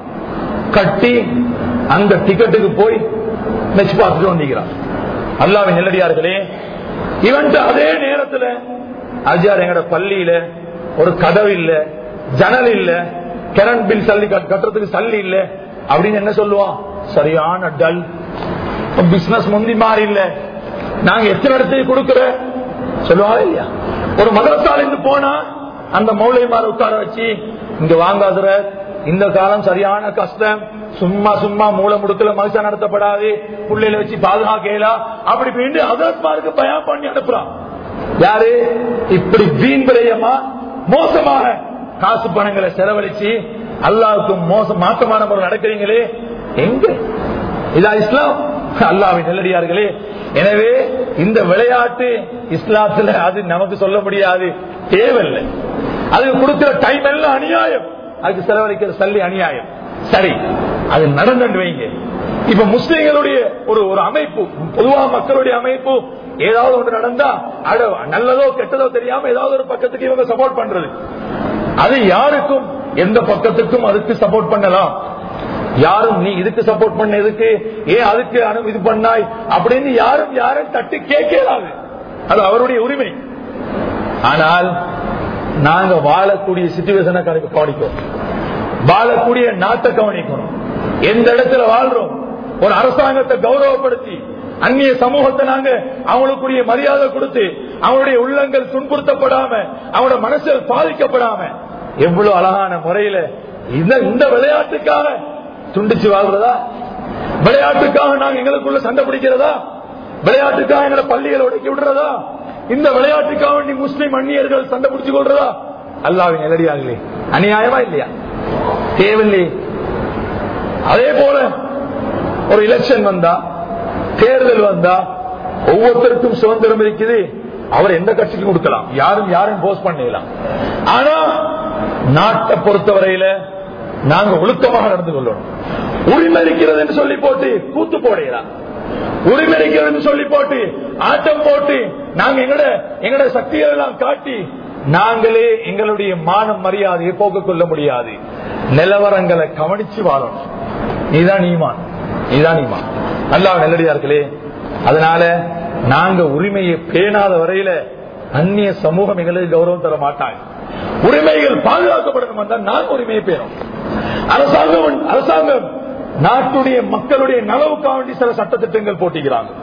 கட்டி அந்த டிக்கெட்டுக்கு போய் மெச்சு பார்த்துட்டு வந்திருக்கிறான் அல்லாவின் நெல்லடியார்களே இவன் அதே நேரத்துல அஜார் எங்கட பள்ளியில ஒரு கதவு இல்ல ஜன்னல் இல்ல கரண்ட் பில் சல்லி கட்- கட்டுறதுக்கு சல்லி இல்ல அப்படின்னு என்ன சொல்லுவான் சரியான டல் பிசினஸ் முந்தி மாறி இல்ல நாங்க எத்தனை இடத்துக்கு கொடுக்கிற சொல்லுவாங்க இல்லையா ஒரு மதரசால இருந்து போனா அந்த மௌலை மாற உட்கார வச்சு இங்க வாங்காதுற இந்த காலம் சரியான கஷ்டம் சும்மா சும்மா மூல முடுக்கல மனுஷன் நடத்தப்படாது பிள்ளையில வச்சு பாதுகாக்கலாம் அப்படி இப்படின்னு அதற்கு பயம் பண்ணி அனுப்புறான் யாரு இப்படி வீண் விரயமா மோசமாக காசு பணங்களை செலவழிச்சு அல்லாவுக்கும் மோசம் மாற்றமான முறை நடக்கிறீங்களே எங்க இதா இஸ்லாம் அல்லாவின் நெல்லடியார்களே எனவே இந்த விளையாட்டு இஸ்லாத்துல அது நமக்கு சொல்ல முடியாது தேவையில்லை அதுக்கு கொடுக்கிற டைம் எல்லாம் அநியாயம் அதுக்கு செலவழிக்கிற சல்லி அநியாயம் சரி அது நடந்து வைங்க இப்ப முஸ்லிம்களுடைய ஒரு ஒரு அமைப்பு பொதுவா மக்களுடைய அமைப்பு ஏதாவது ஒன்று நடந்தா அட நல்லதோ கெட்டதோ தெரியாம ஏதாவது ஒரு பக்கத்துக்கு இவங்க சப்போர்ட் பண்றது அது யாருக்கும் எந்த பக்கத்துக்கும் அதுக்கு சப்போர்ட் பண்ணலாம் யாரும் நீ இதுக்கு சப்போர்ட் பண்ண எதுக்கு ஏன் அதுக்கு அனு இது பண்ணாய் அப்படின்னு யாரும் யாரும் தட்டி கேட்கலாது அது அவருடைய உரிமை ஆனால் நாங்க வாழக்கூடிய சிச்சுவேஷனை கவனிக்கும் வாழக்கூடிய நாட்டை கவனிக்கணும் எந்த இடத்துல வாழ்றோம் ஒரு அரசாங்கத்தை கௌரவப்படுத்தி அந்நிய சமூகத்தை நாங்க அவங்களுக்குரிய மரியாதை கொடுத்து அவங்களுடைய உள்ளங்கள் துன்புறுத்தப்படாம அவங்களோட மனசில் பாதிக்கப்படாம எவ்வளவு அழகான முறையில இந்த இந்த விளையாட்டுக்காக துண்டிச்சு வாழ்றதா விளையாட்டுக்காக நாங்க எங்களுக்குள்ள சண்டை பிடிக்கிறதா விளையாட்டுக்காக எங்களை பள்ளிகளை உடைக்கி விடுறதா இந்த விளையாட்டுக்காக நீ முஸ்லிம் அந்நியர்கள் சண்டை பிடிச்சு கொள்றதா அல்லாவின் எதிரியாகலே அநியாயமா இல்லையா தேவையில்லை அதே போல ஒரு எலெக்ஷன் வந்தா தேர்தல் வந்தா ஒவ்வொருத்தருக்கும் சுதந்திரம் இருக்குது அவர் எந்த கட்சிக்கும் கொடுக்கலாம் யாரும் யாரும் போஸ்ட் பண்ணலாம் ஆனா நாட்டை பொறுத்தவரையில நாங்க ஒழுக்கமாக நடந்து கொள்ளணும் உரிமை இருக்கிறது என்று சொல்லி போட்டு கூத்து போடையலாம் உரிமை இருக்கிறது என்று சொல்லி போட்டு ஆட்டம் போட்டு நாங்க எங்கட எங்கட சக்திகள் எல்லாம் காட்டி நாங்களே எங்களுடைய மானம் மரியாதையை போக்கிக் கொள்ள முடியாது நிலவரங்களை கவனிச்சு வாழணும் நீதான் நீமான் நீதான் நீமான் நல்லா நல்லடியார்களே அதனால நாங்க உரிமையை பேணாத வரையில அந்நிய சமூகம் எங்களுக்கு கௌரவம் தர மாட்டாங்க உரிமைகள் பாதுகாக்கப்படணும் என்றால் நான் உரிமையை பேணும் அரசாங்கம் அரசாங்கம் நாட்டுடைய மக்களுடைய நலவுக்காக வேண்டி சில சட்டத்திட்டங்கள் போட்டிக்கிறாங்க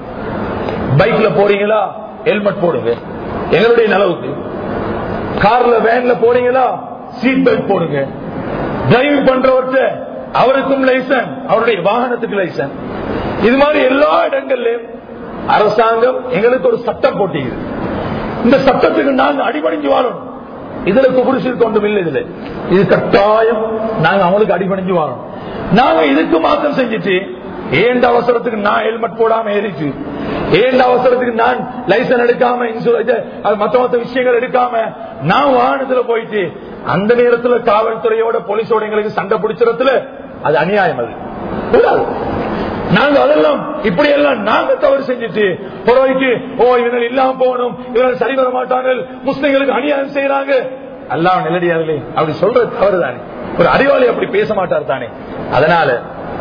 பைக்ல போறீங்களா ஹெல்மெட் போடுங்க எங்களுடைய நலவுக்கு கார்ல வேன்ல போறீங்களா சீட் பெல்ட் போடுங்க டிரைவிங் பண்றவர்கிட்ட அவருக்கும் லைசன் அவருடைய வாகனத்துக்கு லைசன் இது மாதிரி எல்லா இடங்கள்லயும் அரசாங்கம் எங்களுக்கு ஒரு சட்டம் போட்டிக்குது இந்த சட்டத்துக்கு நாங்க அடிபணிஞ்சு வாழணும் இதுல குபுரிசில் கொண்டும் இல்லை இதுல இது கட்டாயம் நாங்க அவங்களுக்கு அடிபணிஞ்சு வாழணும் நாங்க இதுக்கு மாற்றம் செஞ்சுட்டு ஏண்ட அவசரத்துக்கு நான் ஹெல்மெட் போடாம ஏறிச்சு ஏண்ட அவசரத்துக்கு நான் லைசன் எடுக்காம இன்சூரன்ஸ் மத்த மத்த விஷயங்கள் எடுக்காம நான் வாகனத்துல போயிட்டு அந்த நேரத்துல காவல்துறையோட போலீஸோட எங்களுக்கு சண்டை பிடிச்சதுல அது அநியாயம் அது கூடாது நாங்க அதெல்லாம் இப்படி எல்லாம் நாங்க தவறு செஞ்சுட்டு புறவைக்கு ஓ இவங்க இல்லாம போகணும் இவங்க சரி வர மாட்டார்கள் முஸ்லிம்களுக்கு அநியாயம் செய்யறாங்க எல்லாம் நிலடியார்களே அப்படி சொல்றது தவறு தானே ஒரு அறிவாளி அப்படி பேச மாட்டார் தானே அதனால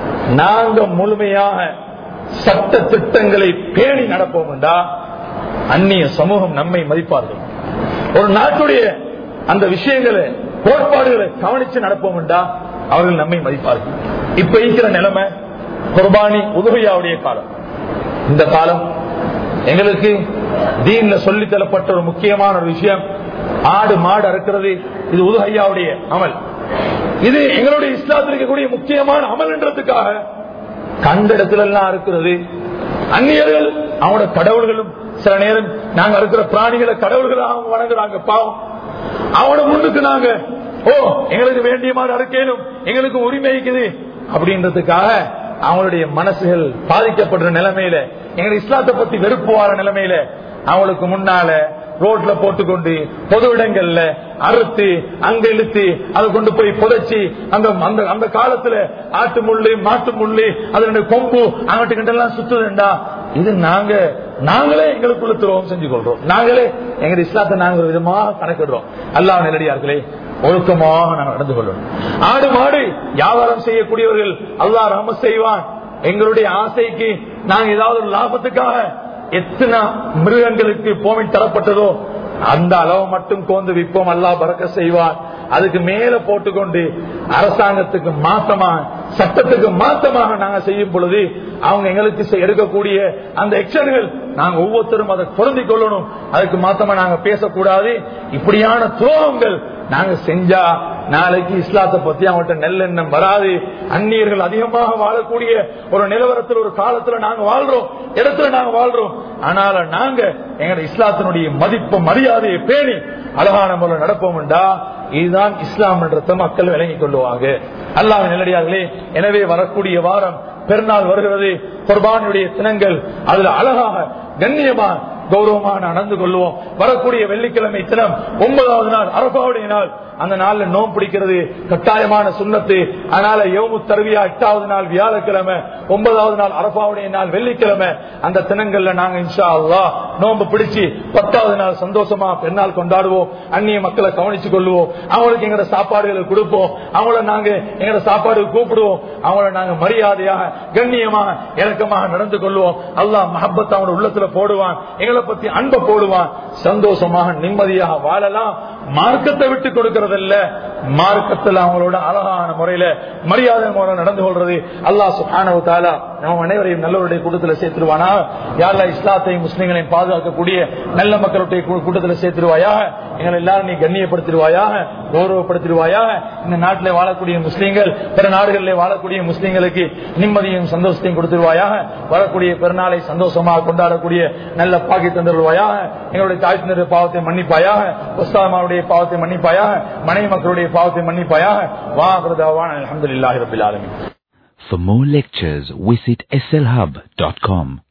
நாங்க முழுமையாக சட்ட திட்டங்களை பேணி நடப்போம்டா அந்நிய சமூகம் நம்மை மதிப்பார்கள் ஒரு நாட்டுடைய அந்த விஷயங்களை கோட்பாடுகளை கவனிச்சு நடப்போம்டா அவர்கள் நம்மை மதிப்பார்கள் இப்ப இருக்கிற நிலைமை குர்பானி உதவியாவுடைய காலம் இந்த காலம் எங்களுக்கு தீன்ல சொல்லி தரப்பட்ட ஒரு முக்கியமான ஒரு விஷயம் ஆடு மாடு அறுக்கிறது இது உதகையாவுடைய அமல் இது எங்களுடைய இஸ்லாத்தில் இருக்கக்கூடிய முக்கியமான அமல் என்றதுக்காக கண்ட இடத்துல எல்லாம் இருக்கிறது அந்நியர்கள் அவனோட கடவுள்களும் சில நேரம் நாங்க இருக்கிற பிராணிகளை கடவுள்களை அவங்க வணங்குறாங்க பாவம் அவனோட முன்னுக்கு நாங்க ஓ எங்களுக்கு வேண்டிய மாதிரி அறுக்கலும் எங்களுக்கு உரிமை இருக்குது அப்படின்றதுக்காக அவங்களுடைய மனசுகள் பாதிக்கப்படுற நிலைமையில எங்க இஸ்லாத்தை பத்தி வெறுப்பு வார நிலைமையில அவங்களுக்கு முன்னால ரோட்ல போட்டுக்கொண்டு பொது இடங்கள்ல அறுத்து அங்க இழுத்து அதை கொண்டு போய் புதைச்சி அந்த அந்த அந்த காலத்துல ஆட்டு முள்ளு மாட்டு முள்ளு அதனுடைய கொம்பு அங்கிட்டு கிட்டெல்லாம் சுத்துதுண்டா இது நாங்க நாங்களே எங்களுக்குள்ள துரோகம் செஞ்சு கொள்றோம் நாங்களே எங்க இஸ்லாத்தை நாங்க ஒரு விதமாக கணக்கிடுறோம் அல்லாஹ் நெல்லடியார்களே ஒழுக்கமாக நாங்கள் நடந்து கொள்ளணும் ஆடு மாடு வியாபாரம் செய்யக்கூடியவர்கள் அல்லாஹ் ரஹம செய்வான் எங்களுடைய ஆசைக்கு நாங்க ஏதாவது ஒரு லாபத்துக்காக எத்தனை மிருகங்களுக்கு போமிட் தரப்பட்டதோ அந்த அளவு மட்டும் கோந்து விற்போம் அல்லா பறக்க செய்வார் அதுக்கு மேல போட்டுக்கொண்டு அரசாங்கத்துக்கு மாத்தமாக சட்டத்துக்கு மாத்தமாக நாங்க செய்யும் பொழுது அவங்க எங்களுக்கு எடுக்கக்கூடிய அந்த எக்ஷன்கள் நாங்க ஒவ்வொருத்தரும் அதை பொருந்திக் கொள்ளணும் அதுக்கு மாத்தமா நாங்க பேசக்கூடாது இப்படியான துரோகங்கள் நாங்க செஞ்சா நாளைக்கு இஸ்லாத்தை பத்தி அவங்கள்ட்ட நெல்லெண்ணம் வராது அந்நியர்கள் அதிகமாக வாழக்கூடிய ஒரு நிலவரத்தில் ஒரு காலத்துல நாங்க வாழ்றோம் இடத்துல நாங்க வாழ்றோம் ஆனால நாங்க எங்க இஸ்லாத்தினுடைய மதிப்பு மரியாதையை பேணி அழகான முறையில் நடப்போம்டா இதுதான் இஸ்லாம் என்றத மக்கள் விளங்கிக் கொள்ளுவாங்க அல்லாஹ் நிலடியார்களே எனவே வரக்கூடிய வாரம் பெருநாள் வருகிறது குர்பானுடைய தினங்கள் அதுல அழகாக கண்ணியமா கௌரவமாக நடந்து கொள்வோம் வரக்கூடிய வெள்ளிக்கிழமை தினம் ஒன்பதாவது நாள் அரபாவுடைய நாள் அந்த நாள்ல நோம் பிடிக்கிறது கட்டாயமான சுண்ணத்து அதனால யோமு தருவியா எட்டாவது நாள் வியாழக்கிழமை ஒன்பதாவது நாள் அரபாவுடைய நாள் வெள்ளிக்கிழமை அந்த தினங்கள்ல நாங்க இன்ஷா அல்லா நோம்பு பிடிச்சு பத்தாவது நாள் சந்தோஷமா பெருநாள் கொண்டாடுவோம் அந்நிய மக்களை கவனிச்சு கொள்வோம் அவங்களுக்கு எங்கட சாப்பாடுகளை கொடுப்போம் அவங்கள நாங்க எங்கட சாப்பாடு கூப்பிடுவோம் அவங்கள நாங்க மரியாதையாக கண்ணியமாக இறக்கமாக நடந்து கொள்வோம் அல்லாஹ் மஹப்பத் அவனோட உள்ளத்துல போடுவான் எங்களை பத்தி அன்பை போடுவான் சந்தோஷமாக நிம்மதியாக வாழலாம் மார்க்கத்தை விட்டு கொடுக்கறதில்ல மார்க்கத்தில் அவங்களோட அழகான முறையில மரியாதை முறையில் நடந்து கொள்றது அல்லாஹ் சுஹானவு தாலா நம்ம அனைவரையும் நல்லவருடைய கூட்டத்தில் சேர்த்துருவானா யாரெல்லாம் இஸ்லாத்தையும் முஸ்லீம்களையும் பாதுகாக்கக்கூடிய நல்ல மக்களுடைய கூ- கூட்டத்தில் சேர்த்துருவாயாக எங்களை எல்லாரும் நீ கண்ணியப்படுத்திடுவாயாக கௌரவப்படுத்திடுவாயாக இந்த நாட்டில் வாழக்கூடிய முஸ்லீம்கள் பிற நாடுகளில் வாழக்கூடிய முஸ்லீம்களுக்கு நிம்மதியும் சந்தோஷத்தையும் கொடுத்துருவாயாக வரக்கூடிய பெருநாளை சந்தோஷமாக கொண்டாடக்கூடிய நல்ல பாக்கி தந்துருவாயாக எங்களுடைய தாய் தந்தருடைய பாவத்தை மன்னிப்பாயாக உஸ்தாமாவுடைய பாவத்தை மன்னிப்பாயாக மனைவி மக்களுடைய பாவத்தை மன்னிப்பாயாக வாஹ்ரதாவான் அலமதுல்லாஹி ரபில் ஆலமீன்
For more lectures, visit slhub.com.